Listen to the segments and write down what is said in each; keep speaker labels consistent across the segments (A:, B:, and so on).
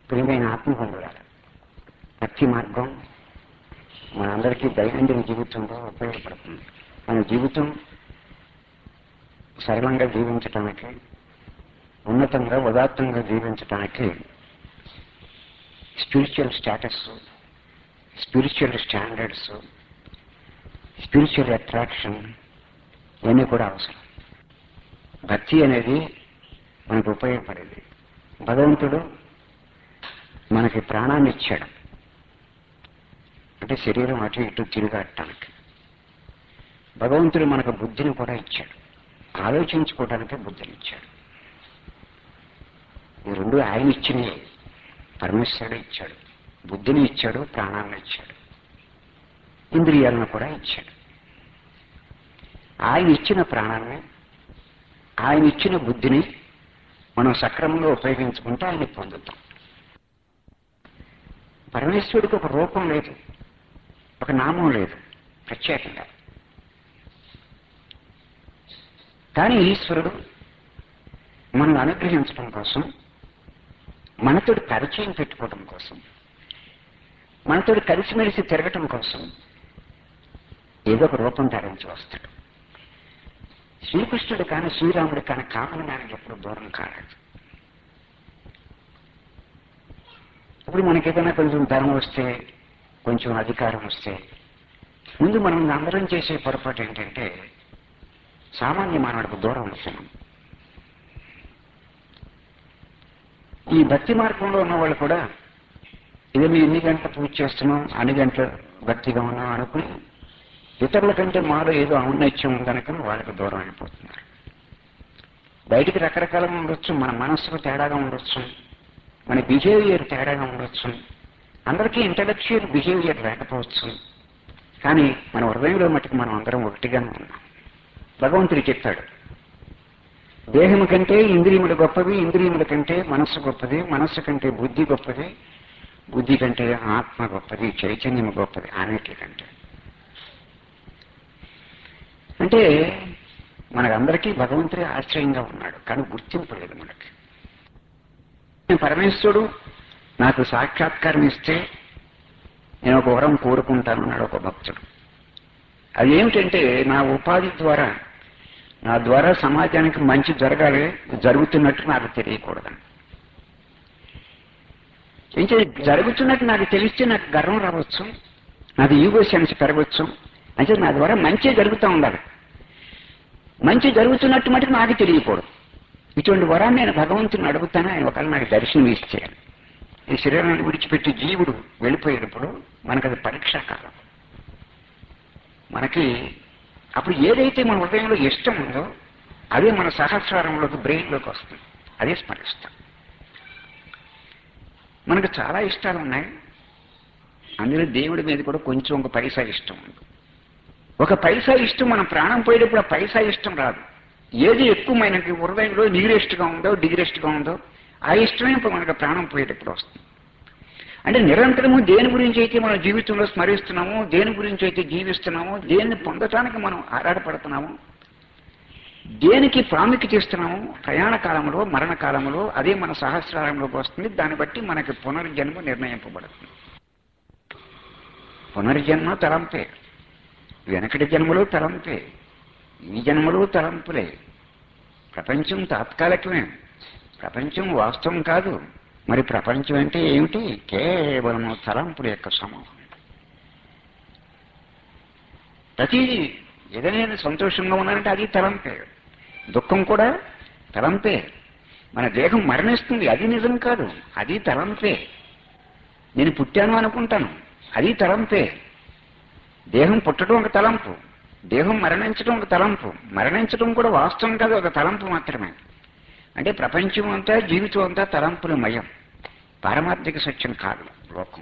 A: ప్రియమైన ఆత్మబంధువులారా భక్తి మార్గం మనందరికీ దైనందిన జీవితంలో ఉపయోగపడుతుంది మన జీవితం సరళంగా జీవించటానికి ఉన్నతంగా ఉదాత్తంగా జీవించటానికి spiritual status spiritual standards spiritual attraction ఇవన్నీ కూడా అవసరం భక్తి అనేది మనకు ఉపయోగపడేది భగవంతుడు మనకి ప్రాణాన్ని ఇచ్చాడు అంటే శరీరం అటు ఇటు తిరిగాడటానికి భగవంతుడు మనకు బుద్ధిని కూడా ఇచ్చాడు ఆలోచించుకోవడానికి బుద్ధిని ఇచ్చాడు ఈ రెండు ఆయన ఇచ్చినవి పరమేశ్వరుడు ఇచ్చాడు బుద్ధిని ఇచ్చాడు ప్రాణాన్ని ఇచ్చాడు ఇంద్రియాలను కూడా ఇచ్చాడు ఆయన ఇచ్చిన ప్రాణాన్ని ఆయన ఇచ్చిన బుద్ధిని మనం సక్రమంగా ఉపయోగించుకుంటే ఆయన పొందుతాం పరమేశ్వరుడికి ఒక రూపం లేదు ఒక నామం లేదు ప్రత్యేకంగా కానీ ఈశ్వరుడు మనం అనుగ్రహించడం కోసం మనతోటి పరిచయం పెట్టుకోవడం కోసం మనతోటి కలిసిమెలిసి తిరగటం కోసం ఏదో ఒక రూపం ధరించి వస్తాడు శ్రీకృష్ణుడు కానీ శ్రీరాముడు కానీ కామనానికి ఎప్పుడు దూరం కాలేదు ఇప్పుడు మనకేదైనా కొంచెం ధనం వస్తే కొంచెం అధికారం వస్తే ముందు మనం అందరం చేసే పొరపాటు ఏంటంటే సామాన్య మానవుడికి దూరం అవుతున్నాం ఈ భక్తి మార్గంలో ఉన్న వాళ్ళు కూడా ఇది మేము ఎన్ని గంటలు పూజ చేస్తున్నాం అన్ని గంటలు భక్తిగా ఉన్నాం అనుకుని ఇతరుల కంటే మాలో ఏదో ఔన్నత్యం ఉందనుకుని వాళ్ళకి దూరం అయిపోతున్నారు బయటికి రకరకాలుగా ఉండొచ్చు మన మనస్సుకు తేడాగా ఉండొచ్చు మన బిహేవియర్ తేడాగా ఉండొచ్చు అందరికీ ఇంటలెక్చువల్ బిహేవియర్ లేకపోవచ్చు కానీ మన హృదయంలో మటుకు మనం అందరం ఒకటిగానే ఉన్నాం భగవంతుడు చెప్పాడు దేహము కంటే ఇంద్రియములు గొప్పవి ఇంద్రియముల కంటే మనస్సు గొప్పది మనస్సు కంటే బుద్ధి గొప్పది బుద్ధి కంటే ఆత్మ గొప్పది చైతన్యం గొప్పది అన్నిటికంటే అంటే మనకందరికీ భగవంతుడే ఆశ్రయంగా ఉన్నాడు కానీ గుర్తింపు లేదు మనకి పరమేశ్వరుడు నాకు సాక్షాత్కారం ఇస్తే నేను ఒక వరం కోరుకుంటాను అన్నాడు ఒక భక్తుడు అదేమిటంటే నా ఉపాధి ద్వారా నా ద్వారా సమాజానికి మంచి జరగాలి జరుగుతున్నట్టు నాకు తెలియకూడదని ఏం జరుగుతున్నట్టు నాకు తెలిస్తే నాకు గర్వం రావచ్చు నాకు ఈగో సెన్స్ పెరగవచ్చు అంటే నా ద్వారా మంచి జరుగుతూ ఉండాలి మంచి జరుగుతున్నట్టు మటుకు నాకు తెలియకూడదు ఇటువంటి వరాన్ని నేను భగవంతుని అడుగుతాను ఆయన ఒకవేళ నాకు దర్శనం ఇచ్చేయాలి ఈ శరీరాన్ని విడిచిపెట్టి జీవుడు వెళ్ళిపోయేటప్పుడు మనకు అది పరీక్షాకాలం మనకి అప్పుడు ఏదైతే మన హృదయంలో ఇష్టం ఉందో అదే మన సహస్రారంలోకి బ్రెయిన్లోకి వస్తుంది అదే స్మరిస్తాం మనకు చాలా ఇష్టాలు ఉన్నాయి అందులో దేవుడి మీద కూడా కొంచెం ఒక పైసా ఇష్టం ఉంది ఒక పైసా ఇష్టం మన ప్రాణం పోయేటప్పుడు ఆ పైసా ఇష్టం రాదు ఏది ఎక్కువ మనకి హృదయంలో నిగిరెస్ట్గా ఉందో డిగిరెస్ట్గా ఉందో ఆ ఇష్టమే ఇప్పుడు మనకు ప్రాణం పోయేటప్పుడు వస్తుంది అంటే నిరంతరము దేని గురించి అయితే మన జీవితంలో స్మరిస్తున్నామో దేని గురించి అయితే జీవిస్తున్నామో దేన్ని పొందటానికి మనం ఆరాటపడుతున్నామో దేనికి ప్రాముఖ్యత ఇస్తున్నామో ప్రయాణ కాలంలో మరణ కాలంలో అదే మన సహస్రారంలోకి వస్తుంది దాన్ని బట్టి మనకి పునర్జన్మ నిర్ణయింపబడుతుంది పునర్జన్మ తలంపే వెనకటి జన్మలో తలంపే ఈ జన్మలో తలంపులే ప్రపంచం తాత్కాలికమే ప్రపంచం వాస్తవం కాదు మరి ప్రపంచం అంటే ఏమిటి కేవలం తలంపుల యొక్క సమూహం ప్రతి ఏదైనా సంతోషంగా ఉన్నానంటే అది తలంపే దుఃఖం కూడా తలంపే మన దేహం మరణిస్తుంది అది నిజం కాదు అది తలంపే నేను పుట్టాను అనుకుంటాను అది తలంపే దేహం పుట్టడం ఒక తలంపు దేహం మరణించడం ఒక తలంపు మరణించడం కూడా వాస్తవం కాదు ఒక తలంపు మాత్రమే అంటే ప్రపంచం అంతా జీవితం అంతా తలంపుల మయం పారమార్థిక సత్యం కాదు లోకం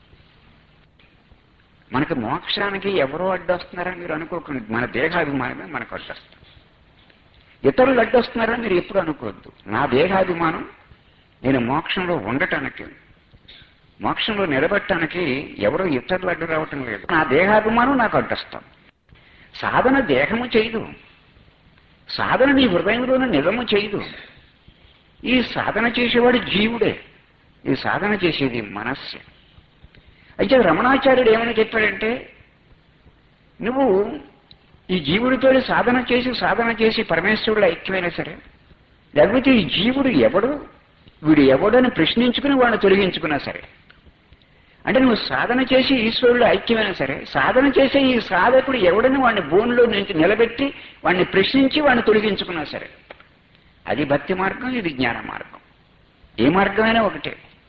A: మనకు మోక్షానికి ఎవరో అడ్డొస్తున్నారని మీరు అనుకోకండి మన దేహాభిమానమే మనకు అడ్డొస్తుంది ఇతరులు అడ్డొస్తున్నారని మీరు ఎప్పుడు అనుకోవద్దు నా దేహాభిమానం నేను మోక్షంలో ఉండటానికి మోక్షంలో నిలబెట్టడానికి ఎవరో ఇతరులు అడ్డు రావటం లేదు నా దేహాభిమానం నాకు అడ్డొస్తాం సాధన దేహము చేయదు సాధన నీ హృదయంలోనూ నిజము చేయదు ఈ సాధన చేసేవాడు జీవుడే ఇది సాధన చేసేది మనస్సు అయితే రమణాచార్యుడు ఏమని చెప్పాడంటే నువ్వు ఈ జీవుడితో సాధన చేసి సాధన చేసి పరమేశ్వరుడు ఐక్యమైనా సరే లేకపోతే ఈ జీవుడు ఎవడు వీడు ఎవడని ప్రశ్నించుకుని వాడిని తొలగించుకున్నా సరే అంటే నువ్వు సాధన చేసి ఈశ్వరుడు ఐక్యమైనా సరే సాధన చేసే ఈ సాధకుడు ఎవడని వాడిని బోన్లో నుంచి నిలబెట్టి వాడిని ప్రశ్నించి వాడిని తొలగించుకున్నా సరే అది భక్తి మార్గం ఇది జ్ఞాన మార్గం ఏ మార్గమైనా ఒకటే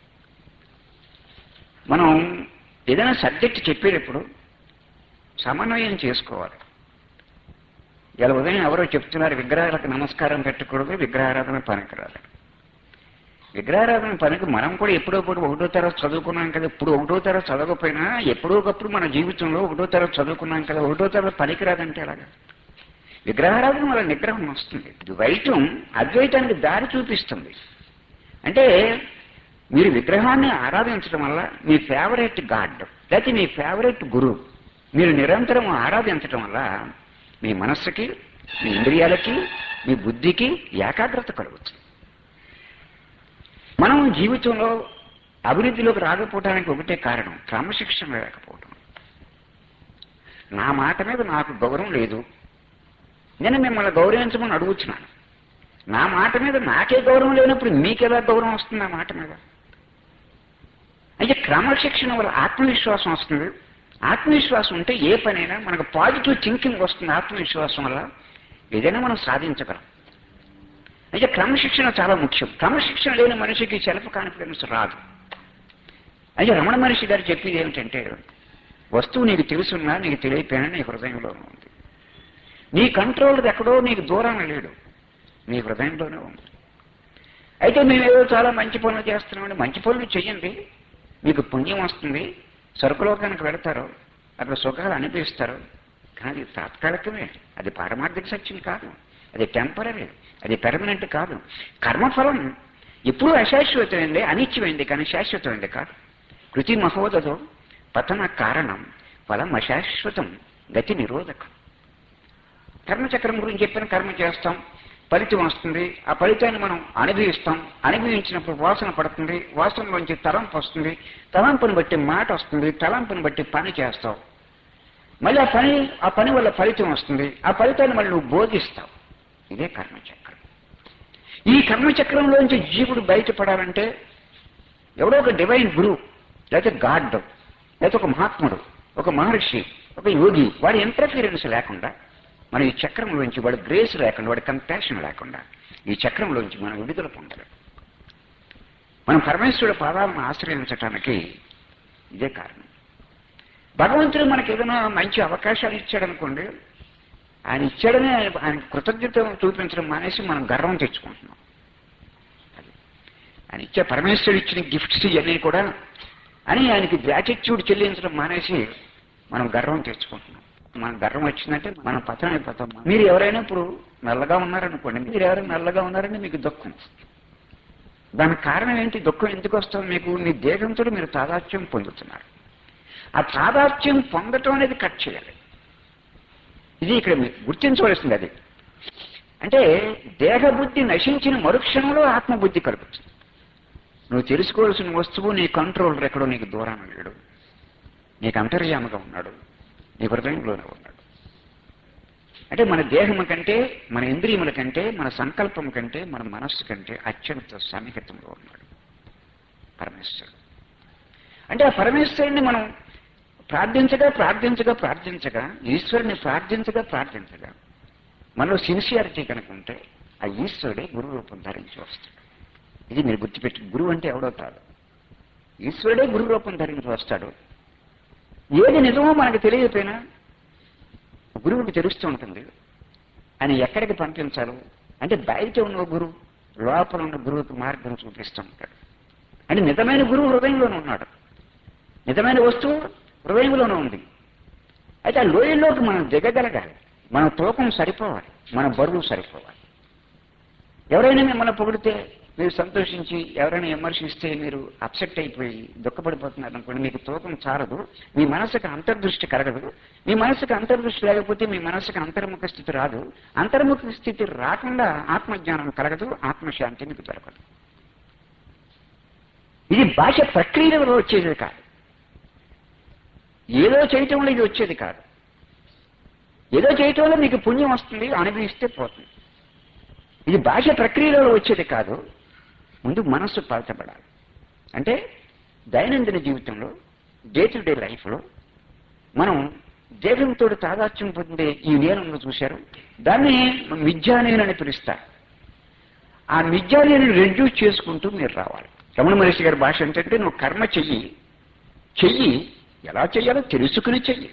A: మనం ఏదైనా సబ్జెక్ట్ చెప్పేటప్పుడు సమన్వయం చేసుకోవాలి ఇలా ఉదయం ఎవరో చెప్తున్నారు విగ్రహాలకు నమస్కారం పెట్టకూడదు విగ్రహారాధన పనికిరాదు విగ్రహారాధన పనికి మనం కూడా ఎప్పుడో కూడా ఒకటో తరగతి చదువుకున్నాం కదా ఇప్పుడు ఒకటో తరగతి చదవకపోయినా ఎప్పుడో ఒకప్పుడు మన జీవితంలో ఒకటో తరగతి చదువుకున్నాం కదా ఒకటో తరగతి పనికిరాదంటే ఎలాగా విగ్రహారాధన వల్ల నిగ్రహం వస్తుంది ద్వైతం అద్వైతానికి దారి చూపిస్తుంది అంటే మీరు విగ్రహాన్ని ఆరాధించడం వల్ల మీ ఫేవరెట్ గాడ్ లేకపోతే మీ ఫేవరెట్ గురువు మీరు నిరంతరం ఆరాధించడం వల్ల మీ మనస్సుకి మీ ఇంద్రియాలకి మీ బుద్ధికి ఏకాగ్రత కలుగుతుంది మనం జీవితంలో అభివృద్ధిలోకి రాకపోవడానికి ఒకటే కారణం క్రమశిక్షణ లేకపోవడం నా మాట మీద నాకు గౌరవం లేదు నేను మిమ్మల్ని గౌరవించమని అడుగుతున్నాను నా మాట మీద నాకే గౌరవం లేనప్పుడు మీకెలా గౌరవం వస్తుంది నా మాట మీద అయితే క్రమశిక్షణ వల్ల ఆత్మవిశ్వాసం వస్తుంది ఆత్మవిశ్వాసం ఉంటే ఏ పనైనా మనకు పాజిటివ్ థింకింగ్ వస్తుంది ఆత్మవిశ్వాసం వల్ల ఏదైనా మనం సాధించగలం అయితే క్రమశిక్షణ చాలా ముఖ్యం క్రమశిక్షణ లేని మనిషికి సెల్ఫ్ కాన్ఫిడెన్స్ రాదు అయితే రమణ మనిషి గారు చెప్పేది ఏమిటంటే వస్తువు నీకు తెలుసున్నా నీకు తెలియపోయినా నీ హృదయంలోనే ఉంది నీ కంట్రోల్ ఎక్కడో నీకు దూరంగా లేడు నీ హృదయంలోనే ఉంది అయితే మేమేదో చాలా మంచి పనులు చేస్తున్నామండి మంచి పనులు చెయ్యండి మీకు పుణ్యం వస్తుంది స్వర్గలోకానికి వెళతారు అక్కడ సుఖాలు అనిపిస్తారు కానీ అది తాత్కాలికమే అది పారమార్థిక సత్యం కాదు అది టెంపరీ అది పెర్మనెంట్ కాదు కర్మఫలం ఎప్పుడూ అశాశ్వతమైంది అనిత్యమైంది కానీ శాశ్వతమైంది కాదు కృతి మహోదతో పతన కారణం ఫలం అశాశ్వతం గతి నిరోధకం కర్మచక్రం గురించి చెప్పిన కర్మ చేస్తాం ఫలితం వస్తుంది ఆ ఫలితాన్ని మనం అనుభవిస్తాం అనుభవించినప్పుడు వాసన పడుతుంది వాసనలోంచి తలంపు వస్తుంది తలంపుని బట్టి మాట వస్తుంది తలంపుని బట్టి పని చేస్తావు మళ్ళీ ఆ పని ఆ పని వల్ల ఫలితం వస్తుంది ఆ ఫలితాన్ని మళ్ళీ నువ్వు బోధిస్తావు ఇదే కర్మచక్రం ఈ కర్మచక్రంలోంచి జీవుడు బయటపడాలంటే ఎవడో ఒక డివైన్ గురువు లేకపోతే గాడ్ లేకపోతే ఒక మహాత్ముడు ఒక మహర్షి ఒక యోగి వాడి ఇంటర్ఫీరెన్స్ లేకుండా మన ఈ చక్రంలోంచి వాడి గ్రేస్ లేకుండా వాడి కంపాషన్ లేకుండా ఈ చక్రంలోంచి మనం విడుదల పొందలేం మనం పరమేశ్వరుడు పాదాలను ఆశ్రయించటానికి ఇదే కారణం భగవంతుడు మనకి ఏదైనా మంచి అవకాశాలు ఇచ్చాడనుకోండి ఆయన ఇచ్చాడని ఆయన ఆయన కృతజ్ఞత చూపించడం మానేసి మనం గర్వం తెచ్చుకుంటున్నాం అది. ఆయన ఇచ్చే పరమేశ్వరుడు ఇచ్చిన గిఫ్ట్స్ ఇవన్నీ కూడా అని ఆయనకి గ్రాటిట్యూడ్ చెల్లించడం మానేసి మనం గర్వం తెచ్చుకుంటున్నాం మన గర్వం వచ్చిందంటే మనం పతనం అయిపోతాం మీరు ఎవరైనా ఇప్పుడు నల్లగా ఉన్నారనుకోండి మీరు ఎవరైనా నల్లగా ఉన్నారని మీకు దుఃఖం దానికి కారణం ఏంటి దుఃఖం ఎందుకు వస్తుంది మీకు మీ దేహంతో మీరు తాదాత్యం పొందుతున్నారు ఆ తాదాత్యం పొందటం అనేది కట్ చేయాలి ఇది ఇక్కడ మీరు గుర్తించవలసింది అది అంటే దేహబుద్ధి నశించిన మరుక్షణంలో ఆత్మబుద్ధి కలుగుతుంది నువ్వు తెలుసుకోవాల్సిన వస్తువు నీ కంట్రోల్ ఎక్కడో నీకు దూరాన లేడు నీకు అంతర్యామగా ఉన్నాడు నీ హృదయంలోనే ఉన్నాడు అంటే మన దేహము కంటే మన ఇంద్రియముల కంటే మన సంకల్పం కంటే మన మనస్సు కంటే అత్యంత సన్నిహితంలో ఉన్నాడు పరమేశ్వరుడు అంటే ఆ పరమేశ్వరుడిని మనం ప్రార్థించగా ప్రార్థించగా ప్రార్థించగా ఈశ్వరుని ప్రార్థించగా ప్రార్థించగా మనలో సిన్సియారిటీ కనుక ఉంటే ఆ ఈశ్వరుడే గురు రూపం ధరించి వస్తాడు ఇది మీరు గుర్తుపెట్టి గురువు అంటే ఎవడో కాదు ఈశ్వరుడే గురు రూపం ధరించి వస్తాడు ఏది నిజమో మనకు తెలియకపోయినా గురువుకి తెలుస్తూ ఉంటుంది ఆయన ఎక్కడికి పంపించాలో అంటే బయట ఉన్న గురువు లోపల ఉన్న గురువుకి మార్గం చూపిస్తూ ఉంటాడు అంటే నిజమైన గురువు హృదయంలోనే ఉన్నాడు నిజమైన వస్తువు హృదయంలోనే ఉంది అయితే ఆ లోయల్లోకి మనం దిగగలగాలి మన తూకం సరిపోవాలి మన బరువు సరిపోవాలి ఎవరైనా మిమ్మల్ని పొగిడితే మీరు సంతోషించి ఎవరైనా విమర్శిస్తే మీరు అప్సెట్ అయిపోయి దుఃఖపడిపోతున్నారు అనుకోండి మీకు తూకం చాలదు మీ మనసుకు అంతర్దృష్టి కలగదు మీ మనసుకు అంతర్దృష్టి లేకపోతే మీ మనసుకు అంతర్ముఖ స్థితి రాదు అంతర్ముఖ స్థితి రాకుండా ఆత్మజ్ఞానం కలగదు ఆత్మశాంతి మీకు దొరకదు ఇది భాష ప్రక్రియలో వచ్చేది కాదు ఏదో చేయటం వల్ల ఇది వచ్చేది కాదు ఏదో చేయటం వల్ల మీకు పుణ్యం వస్తుంది అనుభవిస్తే పోతుంది ఇది భాష ప్రక్రియలో వచ్చేది కాదు ముందు మనస్సు పాల్చబడాలి అంటే దైనందిన జీవితంలో డే టు డే లైఫ్లో మనం దేహంతో తాదాత్యం పొందే ఈ నేలను చూశారు దాన్ని మిథ్యానేనని పిలుస్తారు ఆ మిథ్యానేని రెడ్యూస్ చేసుకుంటూ మీరు రావాలి రమణ మహర్షి గారి భాష ఏంటంటే నువ్వు కర్మ చెయ్యి చెయ్యి ఎలా చెయ్యాలో తెలుసుకుని చెయ్యి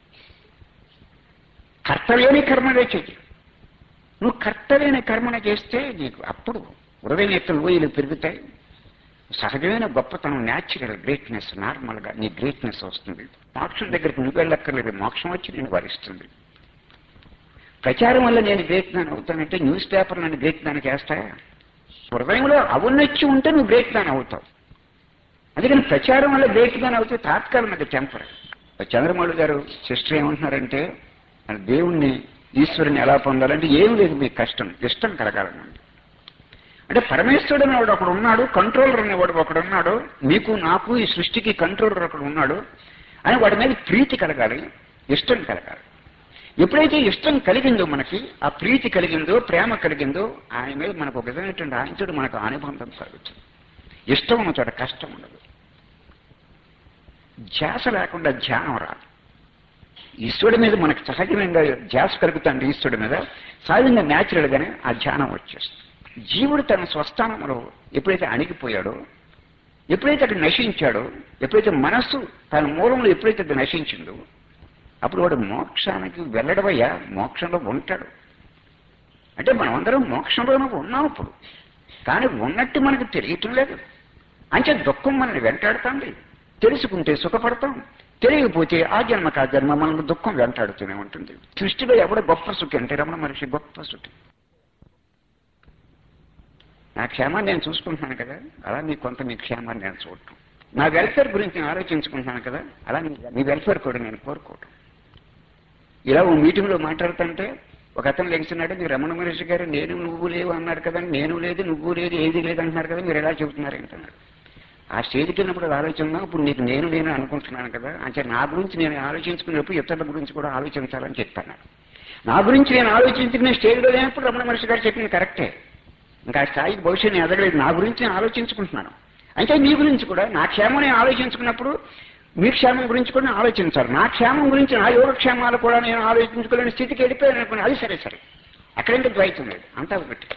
A: కర్తవ్యని కర్మనే చెయ్యి నువ్వు కర్తవ్యని కర్మన చేస్తే నీకు అప్పుడు హృదయం యొక్క లోయలు పెరుగుతాయి సహజమైన గొప్పతనం న్యాచురల్ గ్రేట్నెస్ నార్మల్గా నీ గ్రేట్నెస్ వస్తుంది మోక్షం దగ్గరికి నువ్వు వెళ్ళక్కర్లేదు మోక్షం వచ్చి నేను వరిస్తుంది ప్రచారం వల్ల నేను గ్రేట్ మ్యాన్ అవుతానంటే న్యూస్ పేపర్ నన్ను గ్రేట్ మ్యాన్ చేస్తాయా హృదయంలో అవునొచ్చి ఉంటే నువ్వు గ్రేట్ మ్యాన్ అవుతావు అందుకని ప్రచారం వల్ల గ్రేట్ మ్యాన్ అవుతే తాత్కాలిక టెంపర్ చంద్రమౌళి గారు సిస్టర్ ఏమంటున్నారంటే మన దేవుణ్ణి ఈశ్వరుని ఎలా పొందాలంటే ఏం లేదు మీకు కష్టం ఇష్టం కలగాలనండి అంటే పరమేశ్వరుడు అనేవాడు ఒకడు ఉన్నాడు కంట్రోలర్ అనేవాడు ఒకడు ఉన్నాడు మీకు నాకు ఈ సృష్టికి కంట్రోలర్ ఒకడు ఉన్నాడు అని వాడి మీద ప్రీతి కలగాలి ఇష్టం కలగాలి ఎప్పుడైతే ఇష్టం కలిగిందో మనకి ఆ ప్రీతి కలిగిందో ప్రేమ కలిగిందో ఆయన మీద మనకు ఒక విధమైనటువంటి ఆయనతో మనకు అనుబంధం కలుగుతుంది ఇష్టం ఉన్న చోట కష్టం ఉండదు ధ్యాస లేకుండా ధ్యానం రాదు ఈశ్వరుడి మీద మనకు సహజంగా ధ్యాస కలుగుతుంది ఈశ్వరుడి మీద సహజంగా న్యాచురల్ గానే ఆ ధ్యానం వచ్చేస్తుంది జీవుడు తన స్వస్థానంలో ఎప్పుడైతే అణిగిపోయాడో ఎప్పుడైతే అక్కడ నశించాడో ఎప్పుడైతే మనస్సు తన మూలంలో ఎప్పుడైతే అది నశించిందో అప్పుడు వాడు మోక్షానికి వెళ్ళడమయ్యా మోక్షంలో ఉంటాడు అంటే మనమందరం మోక్షంలోనే ఉన్నాం ఇప్పుడు కానీ ఉన్నట్టు మనకు తెలియటం లేదు అంటే దుఃఖం మనల్ని వెంటాడుతుంది తెలుసుకుంటే సుఖపడతాం తెలియకపోతే ఆ జన్మకు ఆ జన్మ మనకు దుఃఖం వెంటాడుతూనే ఉంటుంది సృష్టిలో ఎవడ గొప్ప సుఖి అంటే రమణ మనిషి గొప్ప సుఖి నా క్షేమాన్ని నేను చూసుకుంటున్నాను కదా అలా మీ కొంత మీ క్షేమాన్ని నేను చూడటం నా వెల్ఫేర్ గురించి నేను ఆలోచించుకుంటున్నాను కదా అలా మీ మీ వెల్ఫేర్ కూడా నేను కోరుకోవటం ఇలా ఓ మీటింగ్లో మాట్లాడుతుంటే ఒక అతను లెగిస్తున్నాడు మీరు రమణ మహర్షి గారు నేను నువ్వు లేవు అన్నారు కదా నేను లేదు నువ్వు లేదు ఏది లేదు అంటున్నారు కదా మీరు ఎలా చెబుతున్నారు అంటున్నాడు ఆ స్టేజ్కి వెళ్ళినప్పుడు ఆలోచన ఇప్పుడు నీకు నేను నేను అనుకుంటున్నాను కదా అంటే నా గురించి నేను ఆలోచించుకున్నప్పుడు ఇతరుల గురించి కూడా ఆలోచించాలని చెప్పాను నా గురించి నేను ఆలోచించుకునే స్టేజ్లో లేనప్పుడు రమణ మహర్షి గారు చెప్పింది కరెక్టే ఇంకా ఆ స్థాయికి భవిష్యత్ నేను ఎదగలేదు నా గురించి నేను ఆలోచించుకుంటున్నాను అంటే మీ గురించి కూడా నా క్షేమం నేను ఆలోచించుకున్నప్పుడు మీ క్షేమం గురించి కూడా నేను ఆలోచించాలి నా క్షేమం గురించి నా యోగక్షేమాలు కూడా నేను ఆలోచించుకోలేని స్థితికి వెళ్ళిపోయాను అనుకుని అది సరే సరే అక్కడంటే ద్వైతం లేదు అంతా ఒకటి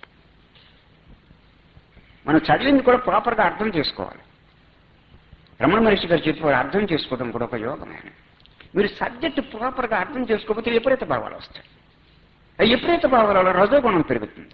A: మనం చదివింది కూడా ప్రాపర్గా అర్థం చేసుకోవాలి రమణ మహర్షి గారు చెప్పారు అర్థం చేసుకోవడం కూడా ఒక యోగమే మీరు సబ్జెక్ట్ ప్రాపర్గా అర్థం చేసుకోకపోతే విపరీత భావాలు వస్తాయి ఆ విపరీత భావాలలో రజోగుణం పెరుగుతుంది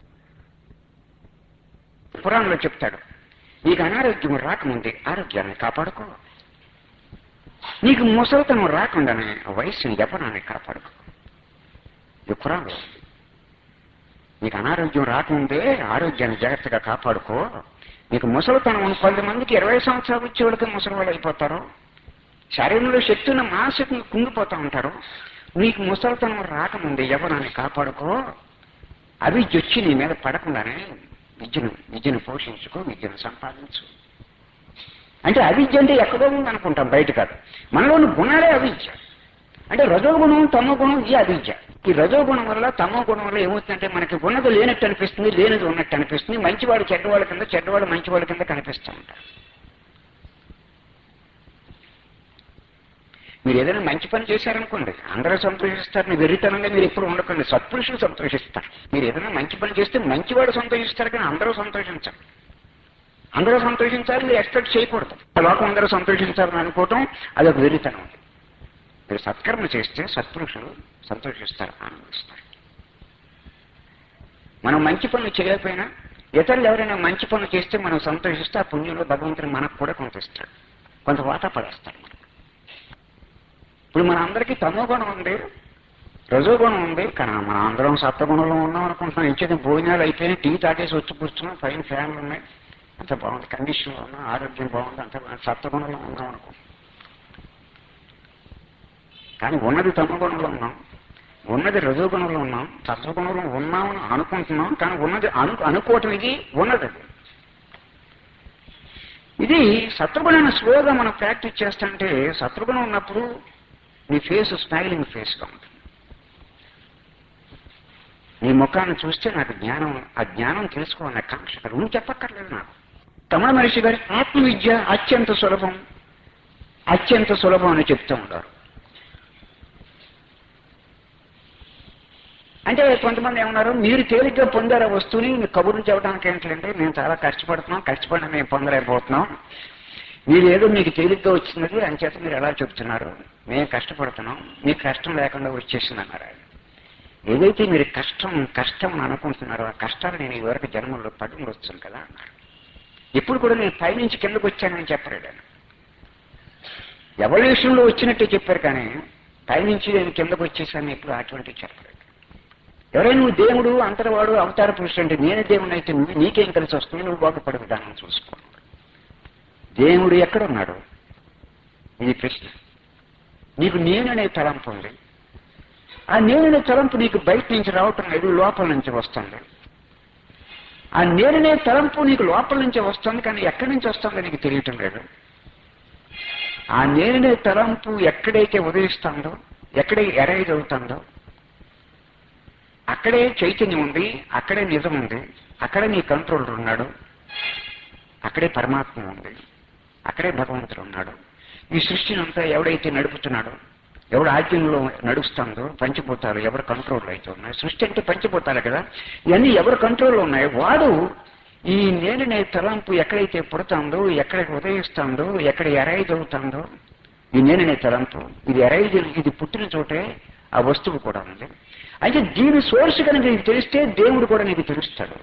A: పురాణంలో చెప్తాడు నీకు అనారోగ్యం రాకముందే ఆరోగ్యాన్ని కాపాడుకో నీకు ముసలితనం రాకుండానే వయస్సుని యవ్వనాన్ని కాపాడుకో ఇది పురాణంలో ఉంది. నీకు అనారోగ్యం రాకముందే ఆరోగ్యాన్ని జాగ్రత్తగా కాపాడుకో నీకు ముసలితనం కొంతమందికి ఇరవై సంవత్సరాలు వచ్చే వాళ్ళకి ముసలి వాళ్ళు అయిపోతారు శరీరంలో శక్తి ఉన్న మానసికంగా కుంగిపోతూ ఉంటారు నీకు ముసలితనం రాకముందే యవ్వనాన్ని కాపాడుకో అవిద్య వచ్చి నీ మీద పడకుండానే విద్యను విద్యను పోషించుకో విద్యను సంపాదించు అంటే అవిద్య అంటే ఎక్కడో ఉంది అనుకుంటాం బయట కాదు మనలోని గుణాలే అవిద్య అంటే రజోగుణం తమో గుణం ఇది అవిద్య ఈ రజోగుణం వల్ల తమో గుణం వల్ల ఏమవుతుందంటే మనకి ఉన్నది లేనట్టు అనిపిస్తుంది లేనిది ఉన్నట్టు అనిపిస్తుంది మంచివాడు చెడ్డవాళ్ళ కింద చెడ్డవాడు మంచివాళ్ళ కింద కనిపిస్తూ ఉంటారు మీరు ఏదైనా మంచి పని చేశారనుకోండి అందరూ సంతోషిస్తారు మీ వెర్రితనంగా మీరు ఎప్పుడు ఉండకండి సత్పురుషులు సంతోషిస్తారు మీరు ఏదైనా మంచి పని చేస్తే మంచివాడు సంతోషిస్తారు కానీ అందరూ సంతోషించాలి అందరూ సంతోషించాలి మీరు ఎక్స్పెక్ట్ చేయకూడదు లోకం అందరూ సంతోషించాలని అనుకోవటం అదొక వెర్రితనం మీరు సత్కర్మ చేస్తే సత్పురుషులు సంతోషిస్తారు ఆనందిస్తారు మనం మంచి పనులు చేయకపోయినా ఇతరులు ఎవరైనా మంచి పనులు చేస్తే మనం సంతోషిస్తే ఆ పుణ్యంలో భగవంతుడు మనకు కూడా కొంత ఇస్తాడు కొంత వాటా పడేస్తాడు మనకు ఇప్పుడు మన అందరికీ తమో గుణం ఉంది రజోగుణం ఉంది కానీ మన అందరం సప్తగుణంలో ఉన్నాం అనుకుంటున్నాం ఇచ్చేది భోజనాలు అయిపోయినాయి టీ తాగేసి వచ్చి కూర్చున్నాం పైన ఫ్యాన్లు ఉన్నాయి అంత బాగుంది కండిషన్లో ఉన్నాం ఆరోగ్యం బాగుంది అంత బాగుంది, సప్తగుణంలో ఉన్నాం అనుకుంటున్నాం కానీ ఉన్నది తమగుణంలో ఉన్నాం ఉన్నది రజోగుణంలో ఉన్నాం సత్వగుణంలో ఉన్నామని అనుకుంటున్నాం కానీ ఉన్నది అను అనుకోవటం ఇది ఉన్నది అది. ఇది శత్రుగుణాన్ని స్లోగా మనం ప్రాక్టీస్ చేస్తుంటే శత్రుగుణం ఉన్నప్పుడు నీ ఫేస్ స్మైలింగ్ ఫేస్గా ఉంటుంది నీ ముఖాన్ని చూస్తే నాకు జ్ఞానం ఆ జ్ఞానం తెలుసుకోవాలన్న కాంక్ష కలుగు. నువ్వు చెప్పక్కర్లేదు నాకు తమిళ మనిషి గారి ఆత్మ విద్య అత్యంత సులభం అత్యంత సులభం అని చెప్తూ ఉంటారు అంటే కొంతమంది ఏమన్నారు మీరు తేలిగ్గా పొందారు ఆ వస్తువుని మీకు కబుర్లు చెప్పడానికి ఏంటంటే మేము చాలా కష్టపడుతున్నాం కష్టపడిన మేము పొందలేకపోతున్నాం మీరు ఏదో మీకు తేలిగ్గా వచ్చినది అని చేత మీరు ఎలా చెప్తున్నారు మేము కష్టపడుతున్నాం మీకు కష్టం లేకుండా వచ్చేసింది అన్నారు ఆయన ఏదైతే మీరు కష్టం కష్టం అని అనుకుంటున్నారో ఆ కష్టాలు నేను ఈ వరకు జన్మల్లో పడి ఉండొచ్చాను కదా అన్నారు ఎప్పుడు కూడా నేను పైనుంచి కిందకు వచ్చానని చెప్పలేడు ఆయన ఎవల్యూషన్లో వచ్చినట్టే చెప్పారు కానీ పైనుంచి నేను కిందకు వచ్చేసాను ఎప్పుడు అటువంటివి చెప్పలేదు ఎవరైనా నువ్వు దేవుడు అంతరవాడు అవతార పురుషుడు అంటే నేనే దేవుడు అయితే నువ్వు నీకేం కలిసి వస్తుంది నువ్వు బాగుపడే విధానం చూసుకో దేవుడు ఎక్కడున్నాడు ఇది ప్రశ్న నీకు నేననే తలంపు ఉంది ఆ నేననే తలంపు నీకు బయట నుంచి రావటం లేదు లోపల నుంచి వస్తుంది ఆ నేననే తలంపు నీకు లోపల నుంచి వస్తుంది కానీ ఎక్కడి నుంచి వస్తుందో నీకు తెలియటం లేదు ఆ నేననే తలంపు ఎక్కడైతే ఉదయిస్తుందో ఎక్కడే ఎరైజ్ అవుతుందో అక్కడే చైతన్యం ఉంది అక్కడే నిజం ఉంది అక్కడే నీ కంట్రోలర్ ఉన్నాడు అక్కడే పరమాత్మ ఉంది అక్కడే భగవంతుడు ఉన్నాడు ఈ సృష్టిని అంతా ఎవడైతే నడుపుతున్నాడో ఎవడు ఆజ్ఞంలో నడుస్తుందో పంచిపోతారు ఎవరు కంట్రోల్ అయితే ఉన్నాయి సృష్టి అంటే పంచిపోతారు కదా ఇవన్నీ ఎవరు కంట్రోల్లో ఉన్నాయి వాడు ఈ నేననే తలంపు ఎక్కడైతే పుడుతుందో ఎక్కడ ఉదయిస్తుందో ఎక్కడ ఎరైజ్ అవుతుందో ఈ నేననే తలంపు ఇది ఎరైజ్ ఇది పుట్టిన చోటే ఆ వస్తువు కూడా ఉంది అయితే దీని సోర్స్ కనుక నీకు తెలిస్తే దేవుడు కూడా నీకు తెలుస్తాడు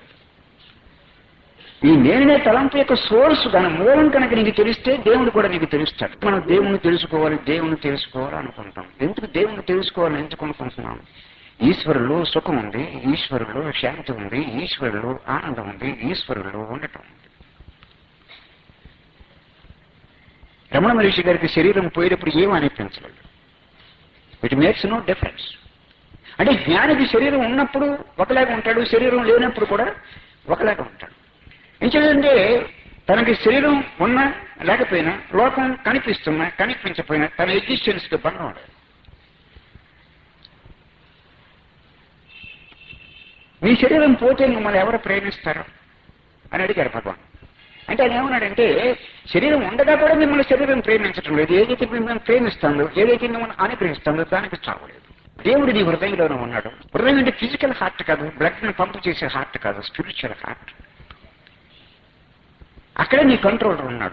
A: ఈ నేననే తలంపు యొక్క సోర్స్ దాని మూలం కనుక నీకు తెలిస్తే దేవుడు కూడా నీకు తెలుస్తాడు మనం దేవుణ్ణి తెలుసుకోవాలి దేవుణ్ణి తెలుసుకోవాలి అనుకుంటాం ఎందుకు దేవుణ్ణి తెలుసుకోవాలని ఎందుకు అనుకుంటున్నాం ఈశ్వరులో సుఖం ఉంది ఈశ్వరులో శాంతి ఉంది ఈశ్వరులో ఆనందం ఉంది ఈశ్వరులో ఉండటం ఉంది రమణ మహర్షి గారికి శరీరం పోయేటప్పుడు ఏం అనిపించలేదు ఇట్ మేక్స్ నో డిఫరెన్స్ అంటే జ్ఞానికి శరీరం ఉన్నప్పుడు ఒకలాగా ఉంటాడు శరీరం లేనప్పుడు కూడా ఒకలాగా ఉంటాడు ఎందుకంటే తనకి శరీరం ఉన్నా లేకపోయినా లోకం కనిపిస్తున్నా కనిపించకపోయినా తన ఎగ్జిస్టెన్స్ కి భంగం ఉండదు మీ శరీరం పోతే మిమ్మల్ని ఎవరు ప్రేమిస్తారు అని అడిగారు భగవాన్ అంటే ఆయన ఏమన్నాడంటే శరీరం ఉండగా కూడా మిమ్మల్ని శరీరం ప్రేమించడం లేదు ఏదైతే మిమ్మల్ని ప్రేమిస్తుందో ఏదైతే మిమ్మల్ని అనుగ్రహిస్తుందో దానికి చావలేదు దేవుడు నీ హృదయంలోనే ఉన్నాడు హృదయం అంటే ఫిజికల్ హార్ట్ కాదు బ్లడ్ ని పంపు చేసే హార్ట్ కాదు స్పిరిచువల్ హార్ట్ అక్కడే నీ కంట్రోలర్ ఉన్నాడు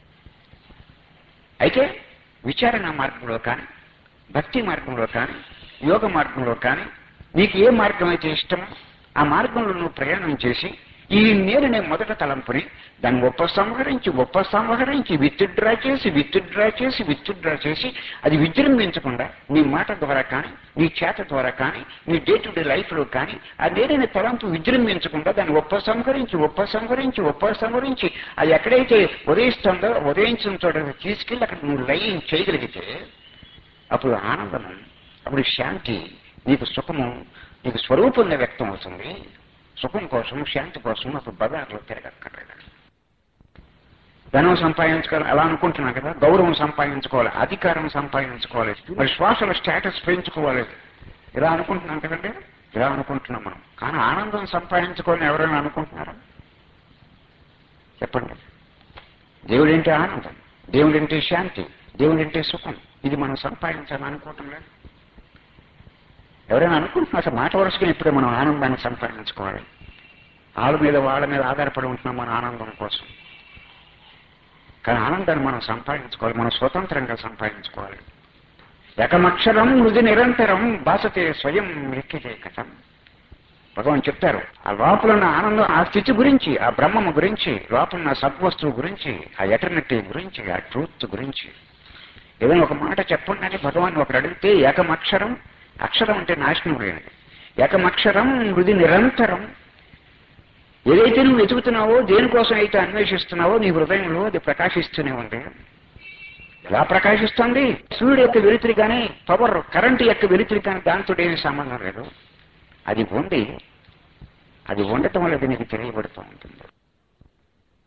A: అయితే విచారణ మార్గంలో కానీ భక్తి మార్గంలో కానీ యోగ మార్గంలో కానీ నీకు ఏ మార్గం అయితే ఇష్టమో ఆ మార్గంలో నువ్వు ప్రయాణం చేసి ఈ నేరునే మొదట తలంపుని దాన్ని ఉపసంహరించి ఉపసంహరించి విత్డ్రా చేసి విత్డ్రా చేసి విత్డ్రా చేసి అది విజృంభించకుండా నీ మాట ద్వారా కానీ నీ చేత ద్వారా కానీ నీ డే టు డే లైఫ్ లో కానీ ఆ నేరైన తలంపు విజృంభించకుండా దాన్ని ఉపసంహరించి ఉపసంహరించి ఉపసంహరించి అది ఎక్కడైతే ఉదయిస్తుందో ఉదయించిన చోట తీసుకెళ్ళి అక్కడ నువ్వు లయం చేయగలిగితే అప్పుడు ఆనందము అప్పుడు శాంతి నీకు సుఖము నీకు స్వరూపంగా వ్యక్తం అవుతుంది సుఖం కోసం శాంతి కోసం అప్పుడు బజార్లో తిరగక్కర్లేదు ధనం సంపాదించుకోవాలి అలా అనుకుంటున్నాం కదా గౌరవం సంపాదించుకోవాలి అధికారం సంపాదించుకోవాలి మరి శ్వాసల స్టేటస్ పెంచుకోవాలి ఇలా అనుకుంటున్నాం కదండి ఇలా అనుకుంటున్నాం మనం కానీ ఆనందం సంపాదించుకోవాలని ఎవరైనా అనుకుంటున్నారా చెప్పండి దేవుడంటే ఆనందం దేవుడంటే శాంతి దేవుడంటే సుఖం ఇది మనం సంపాదించాలని అనుకోవటం లేదు ఎవరైనా అనుకుంటున్నా అసలు మాట వరుసగా ఇప్పుడే మనం ఆనందాన్ని సంపాదించుకోవాలి వాళ్ళ మీద వాళ్ళ మీద ఆధారపడి ఉంటున్నాం మన ఆనందం కోసం కానీ ఆనందాన్ని మనం సంపాదించుకోవాలి మనం స్వతంత్రంగా సంపాదించుకోవాలి ఏకమక్షరం మృది నిరంతరం భాసతే స్వయం లెక్కితే కథం భగవాన్ చెప్తారు ఆ లోపల ఉన్న ఆనందం ఆ స్థితి గురించి ఆ బ్రహ్మము గురించి లోపల ఉన్న సద్వస్తువు గురించి ఆ ఎటర్నిటీ గురించి ఆ ట్రూత్ గురించి ఏదైనా ఒక మాట చెప్పండి అని భగవాన్ ఒకరు అడిగితే ఏకమక్షరం అక్షరం అంటే నాశనం లేనిది ఏకమక్షరం మృది నిరంతరం ఏదైతే నువ్వు వెతుకుతున్నావో దేనికోసం అయితే అన్వేషిస్తున్నావో నీ హృదయంలో అది ప్రకాశిస్తూనే ఉంది ఎలా ప్రకాశిస్తుంది సూర్యుడు యొక్క వెలుతురి కానీ పవర్ కరెంటు యొక్క వెలుతురి కానీ దాంతో ఏమీ సంబంధం లేదు అది ఉంది అది ఉండటం వల్ల అది నీకు తెలియబడుతూ ఉంటుంది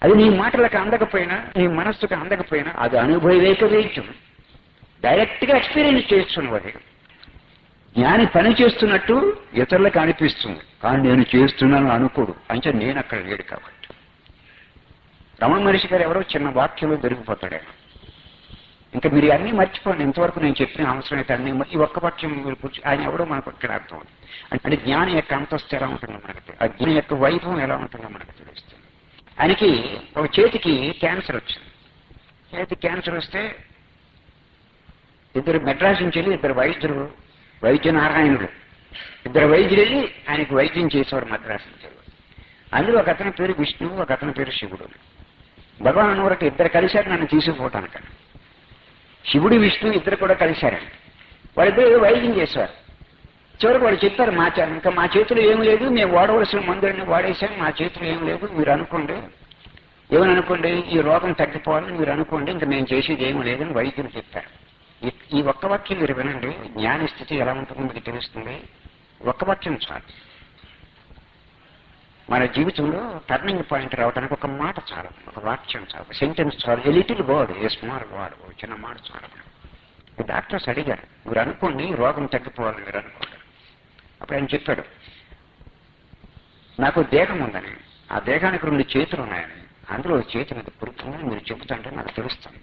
A: అది నీ మాటలకు అందకపోయినా నీ మనస్సుకు అందకపోయినా అది అనుభవేక వేద్యం డైరెక్ట్ గా ఎక్స్పీరియన్స్ చేస్తున్నావు అది జ్ఞాని పని చేస్తున్నట్టు ఇతరులకు అనిపిస్తుంది కానీ నేను చేస్తున్నాను అనుకోడు అంటే నేను అక్కడ లేడు కాబట్టి రమణ మహర్షి గారు ఎవరో చిన్న వాక్యంలో దొరికిపోతాడు ఆయన ఇంకా మీరు అన్నీ మర్చిపోండి ఇంతవరకు నేను చెప్పిన అవసరం అయితే అన్ని ఈ ఒక్క వాక్యం మీరు కూర్చో ఆయన ఎవడో మనకు ఇక్కడ అర్థం అవుతుంది. అంటే జ్ఞానం యొక్క అంతస్తు ఎలా ఉంటుందో మనకు తెలియదు. ఆ జ్ఞానం యొక్క వైభవం ఎలా ఉంటుందో మనకు తెలుస్తుంది ఆయనకి ఒక చేతికి క్యాన్సర్ వచ్చింది చేతికి క్యాన్సర్ వస్తే ఇద్దరు మెడ్రాస్ నుంచి వెళ్ళి ఇద్దరు వైద్యులు వైద్య నారాయణుడు ఇద్దరు వైద్యులు వెళ్ళి ఆయనకు వైద్యం చేసేవారు మద్రాసు నుంచి వెళ్ళి. అందులో ఒక అతని పేరు విష్ణువు ఒక అతని పేరు శివుడు భగవాన్ అనువరకు ఇద్దరు కలిశారు నన్ను తీసుకుపోవటానికి శివుడు విష్ణు ఇద్దరు కూడా కలిశారండి వాళ్ళిద్దరు ఏదో వైద్యం చేశారు చివరికి వాళ్ళు చెప్పారు మా చే- ఇంకా మా చేతిలో ఏం లేదు మేము వాడవలసిన మందులన్నీ వాడేసాం మా చేతిలో ఏం లేదు మీరు అనుకోండి ఏమని అనుకోండి ఈ రోగం తగ్గిపోవాలని మీరు అనుకోండి ఇంకా మేము చేసేది ఏమీ లేదని వైద్యులు చెప్పారు ఈ- ఈ ఒక్క వాక్యం మీరు వినండి జ్ఞాన స్థితి ఎలా ఉంటుందో మీకు తెలుస్తుంది ఒక్క వాక్యం చాలు మన జీవితంలో టర్నింగ్ పాయింట్ రావడానికి ఒక మాట చాలు ఒక వాక్యం చాలు సెంటెన్స్ చాలు a little word a small word ఒక చిన్న మాట చాలు ఈ డాక్టర్స్ అడిగారు మీరు అనుకోండి ఈ రోగం తగ్గిపోవాలని మీరు అనుకోండి అప్పుడు ఆయన చెప్పాడు నాకు దేహం ఉందని ఆ దేహానికి రెండు చేతులు ఉన్నాయని అందులో ఒక చేతి మీద పురుపుందని మీరు చెబుతుంటే నాకు తెలుస్తుంది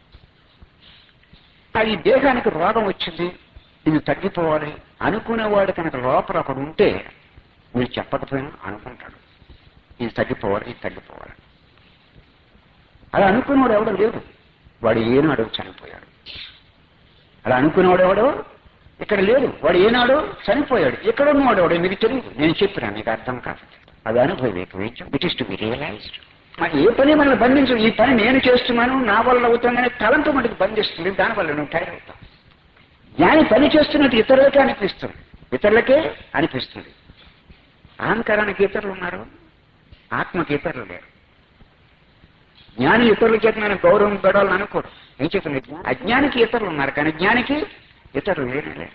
A: అది దేహానికి రోగం వచ్చింది ఇది తగ్గిపోవాలి అనుకునేవాడు కనుక లోపల ఒకడు ఉంటే మీరు చెప్పకపోయినా అనుకుంటాడు ఇది తగ్గిపోవాలి ఇది తగ్గిపోవాలి అలా అనుకునేవాడు ఎవడో లేడు వాడు ఏనాడు చనిపోయాడు అలా అనుకునేవాడు ఎవడో ఇక్కడ లేడు వాడు ఏనాడు చనిపోయాడు ఎక్కడ ఉన్నవాడు ఎవడో మీకు తెలియదు నేను చెప్పినా మీకు అర్థం కాదు అది అనుభవేక వేద్యం it is to be realised మరి ఏ పని మనల్ని బంధించు ఈ పని నేను చేస్తున్నాను నా వల్ల అవుతుందనే తలంపు మనకి బంధిస్తుంది దానివల్ల నువ్వు టైర్ అవుతావు జ్ఞాని పని చేస్తున్నట్టు ఇతరులకే అనిపిస్తుంది ఇతరులకే అనిపిస్తుంది అహంకారానికి ఇతరులు ఉన్నారు ఆత్మకి ఇతరులు లేరు జ్ఞాని ఇతరుల చేత నేను గౌరవం గడవాలని అనుకోడు ఏం చెప్తుంది అజ్ఞానికి ఇతరులు ఉన్నారు కానీ జ్ఞానికి ఇతరులు లేనే లేరు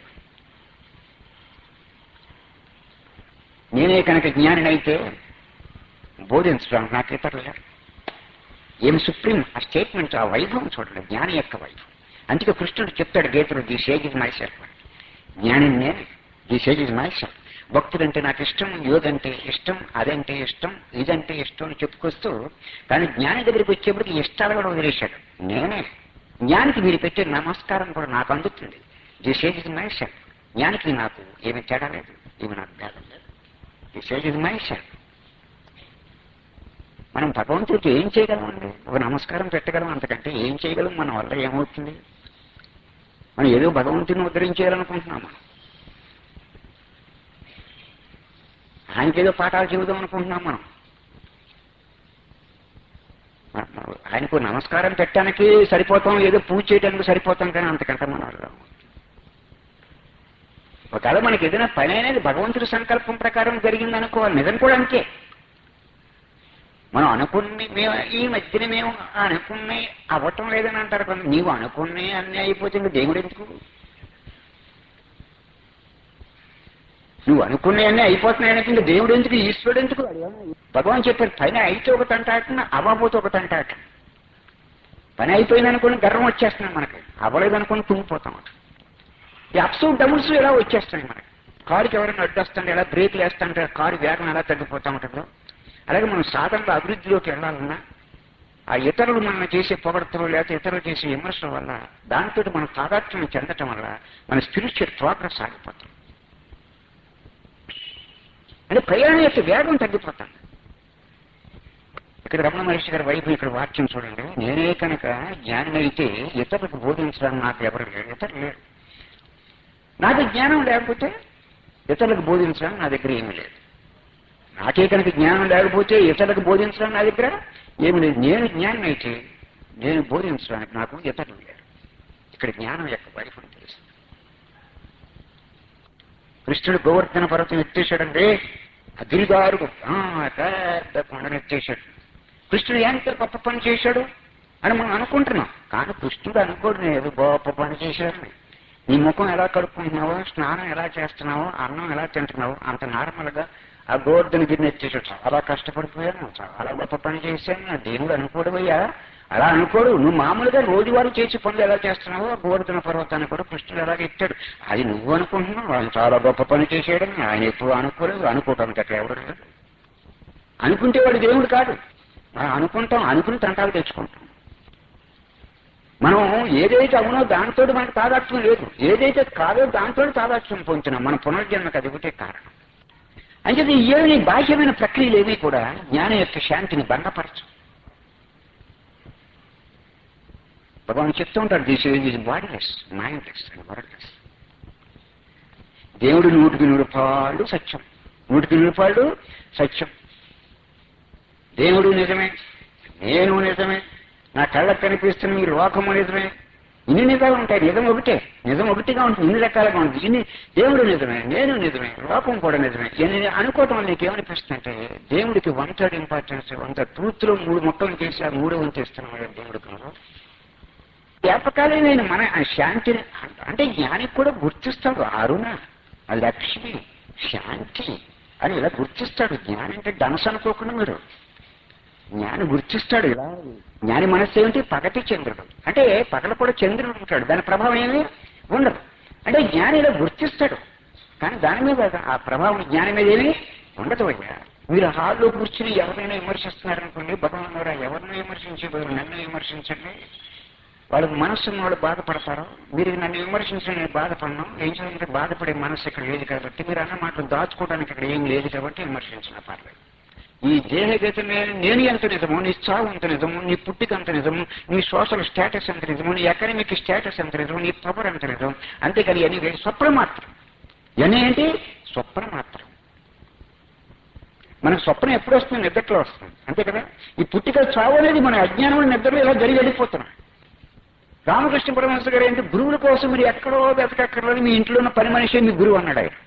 A: నేనే కనుక జ్ఞానినైతే బోధించడానికి నాకు ఇతరులు లేరు ఏం సుప్రీం ఆ స్టేట్మెంట్ ఆ వైభవం చూడండి జ్ఞాని యొక్క వైభవం అందుకే కృష్ణుడు చెప్తాడు గీతలు the sage is my self జ్ఞాని నేను the sage is my self భక్తుడంటే నాకు ఇష్టం యోగంటే ఇష్టం అదంటే ఇష్టం ఇదంటే ఇష్టం అని చెప్పుకొస్తూ కానీ జ్ఞాని దగ్గరికి వచ్చేప్పటికి ఇష్టాలు కూడా వదిలేశాడు నేనే జ్ఞానికి మీరు పెట్టే నమస్కారం కూడా నాకు అందుతుంది the sage is my self జ్ఞానికి నాకు ఏమి తేడా లేదు ఏమి నాకు భేదం లేదు the sage is my self మనం భగవంతుడికి ఏం చేయగలమండి ఒక నమస్కారం పెట్టగలం అంతకంటే ఏం చేయగలం మన వల్ల ఏమవుతుంది మనం ఏదో భగవంతుని ఉద్ధరించేయాలనుకుంటున్నాం మనం ఆయనకేదో పాఠాలు చెబుదాం అనుకుంటున్నాం మనం మన- ఆయనకు నమస్కారం పెట్టడానికి సరిపోతాం ఏదో పూజ చేయడానికి సరిపోతాం కానీ అంతకంటే మన వల్ల అవ్వదు. ఒకవేళ మనకి ఏదైనా పని అనేది భగవంతుడి సంకల్పం ప్రకారం జరిగింది అనుకోవాలి నిజం కూడా అంతే మనం అనుకుని మేము ఈ మధ్యన మేము అనుకుని అవ్వటం లేదని అంటారు కొంత నీవు అనుకుని అన్నీ అయిపోతే ఇంకా దేవుడు ఎందుకు నువ్వు అనుకునే అన్నీ అయిపోతున్నాయని ఇంకా దేవుడు ఎందుకు ఈశ్వరుడు ఎందుకు భగవాన్ చెప్పారు పని అయితే ఒకటి అంటాట అవ్వబోతే ఒకటి అంటాట పని అయిపోయింది అనుకుని గర్వం వచ్చేస్తున్నాం మనకి అవ్వలేదు అనుకుని తుంగిపోతాం ఈ అప్స్ డబుల్స్ ఎలా వచ్చేస్తాయి మనకి కారుకి ఎవరైనా అడ్డొస్తుంటే ఎలా బ్రేక్లు వేస్తుంటే కారు వేగం ఎలా తగ్గిపోతా ఉంటుందో అలాగే మనం సాధనలో అభివృద్ధిలోకి వెళ్ళాలన్నా ఆ ఇతరులు మనం చేసే పొగడతలు లేకపోతే ఇతరులు చేసే విమర్శల వల్ల దాంతో మనం తాదాత్మ్యం చెందటం వల్ల మన స్పిరిచువల్ ప్రోగ్రెస్ ఆగిపోతాం అంటే ప్రయాణం యొక్క వేగం తగ్గిపోతాం ఇక్కడ రమణ మహర్షి గారి వైపు ఇక్కడ వాక్యం చూడండి నేనే కనుక జ్ఞానం అయితే ఇతరులకు బోధించడానికి నాకు ఎవరు లేరు ఇతరులు లేరు నాకు జ్ఞానం లేకపోతే ఇతరులకు బోధించడానికి నా దగ్గర ఏమీ లేదు నాకే కనుక జ్ఞానం లేకపోతే ఇతరులకు బోధించడానికి నా దగ్గర ఏమి లేదు నేను జ్ఞానం అయితే నేను బోధించడానికి నాకు ఇతరులు లేరు ఇక్కడ జ్ఞానం యొక్క వైఫల్యం తెలుస్తుంది కృష్ణుడు గోవర్ధన పర్వతం ఎత్తేసాడంటే ఆ గిరిగారు పెద్ద కొండను ఎత్తేసాడు కృష్ణుడు ఎంత గొప్ప పని చేశాడు అని మనం అనుకుంటున్నాం కానీ కృష్ణుడు అనుకోడు నేను ఏదో గొప్ప పని చేశాడని నీ ముఖం ఎలా కడుక్కుంటున్నావో స్నానం ఎలా చేస్తున్నావో అన్నం ఎలా తింటున్నావో అంత నార్మల్ గా ఆ గోవర్ధన గిన్నె ఎత్తేసి చాలా కష్టపడిపోయాను చాలా గొప్ప పని చేశాను నా దేవుడు అనుకోవడమయ్యా అలా అనుకోడు నువ్వు మామూలుగా రోజువారీ చేసి పనులు ఎలా చేస్తున్నావో ఆ గోవర్ధన పర్వతాన్ని కూడా కృష్ణుడు అలాగే ఇచ్చాడు అది నువ్వు అనుకుంటున్నావు ఆయన చాలా గొప్ప పని చేసేయడం ఆయన ఎప్పుడు అనుకోలేదు అనుకోవటానికి అట్లా ఎవరు లేరు. అనుకుంటే వాడు దేవుడు కాదు మనం అనుకుంటాం అనుకుని తంటాలు తెచ్చుకుంటాం మనం ఏదైతే అవునో దాంతో మనకు తాదాత్మ్యం లేదు ఏదైతే కాదో దాంతో తాదాత్మ్యం పొందుతున్నాం మన పునర్జన్మకు అది ఒకటే కారణం అంటే ఏమి బాహ్యమైన ప్రక్రియలు ఏవి కూడా జ్ఞానం యొక్క శాంతిని భంగపరచు భగవాన్ చెప్తూ ఉంటాడు this is bodiless mindless and wordless దేవుడు నూటికి నూరు పాళ్ళు సత్యం నూటికి నూరు పాళ్ళు సత్యం దేవుడు నిజమే నేను నిజమే నా కళ్ళకు కనిపిస్తున్న ఈ లోకము నిజమే ఇన్ని నిజాలు ఉంటాయి నిజం ఒకటే నిజం ఒకటిగా ఉంటుంది ఇన్ని రకాలుగా ఉంటుంది ఇన్ని దేవుడు నిజమే నేను నిజమే లోకం కూడా నిజమే ఇన్ని అనుకోవటం వల్ల నీకేమనిపిస్తుందంటే దేవుడికి వన్ థర్డ్ ఇంపార్టెన్స్ వంద ట్రూత్లో మూడు మొక్కలు చేసి ఆ మూడు వంతేస్తున్నాడు దేవుడికి జ్ఞాపకాలే నేను మన ఆ శాంతిని అంటే జ్ఞానికి కూడా గుర్తిస్తాడు అరుణ ఆ లక్ష్మి శాంతి అని ఇలా గుర్తిస్తాడు జ్ఞాని అంటే ధనసు అనుకోకుండా మీరు జ్ఞాని గుర్తిస్తాడు ఇలా జ్ఞాని మనస్సు ఏమిటి పగటి చంద్రుడు అంటే పగల కూడా చంద్రుడు ఉంటాడు దాని ప్రభావం ఏమి ఉండదు అంటే జ్ఞాని ఇలా గుర్తిస్తాడు కానీ దాని మీద ఆ ప్రభావం జ్ఞాని మీద ఏమి ఉండదు అయ్యా మీరు హాల్లో కూర్చుని ఎవరైనా విమర్శిస్తున్నారనుకోండి భగవాన్ గారు ఎవరిని విమర్శించే బదులు నన్ను విమర్శించండి వాళ్ళకి మనస్సు ఉన్న వాళ్ళు బాధపడతారు మీరు నన్ను విమర్శించడం నేను బాధపడను ఏం చేయాలంటే బాధపడే మనస్సు ఇక్కడ లేదు కాబట్టి మీరు అన్న మాటలు దాచుకోవడానికి ఇక్కడ ఏం లేదు కాబట్టి విమర్శించిన పర్లేదు ఈ దేహగతమే నేను ఎంత నిజము నీ చావు ఎంత నిజము నీ పుట్టిక ఎంత నిజము నీ సోషల్ స్టేటస్ ఎంత నిజము నీ అకాడమిక్ స్టేటస్ ఎంత నిజము నీ పవర్ ఎంత నిజం అంతేకాని ఇవన్నీ వేరు స్వప్న మాత్రం ఇవన్నీ ఏంటి స్వప్న మాత్రం మనకు స్వప్నం ఎప్పుడు వస్తుంది నిద్రలో వస్తుంది అంతే కదా ఈ పుట్టిక చావు అనేది మన అజ్ఞానం నిద్రలో ఇలా జరిగి వెళ్ళిపోతున్నాం రామకృష్ణ పరమహంస గారు ఏంటి గురువుల కోసం మీరు ఎక్కడో వెతకక్కర్లేదు మీ ఇంట్లో ఉన్న పని మనిషి మీ గురువు అన్నాడు ఆయన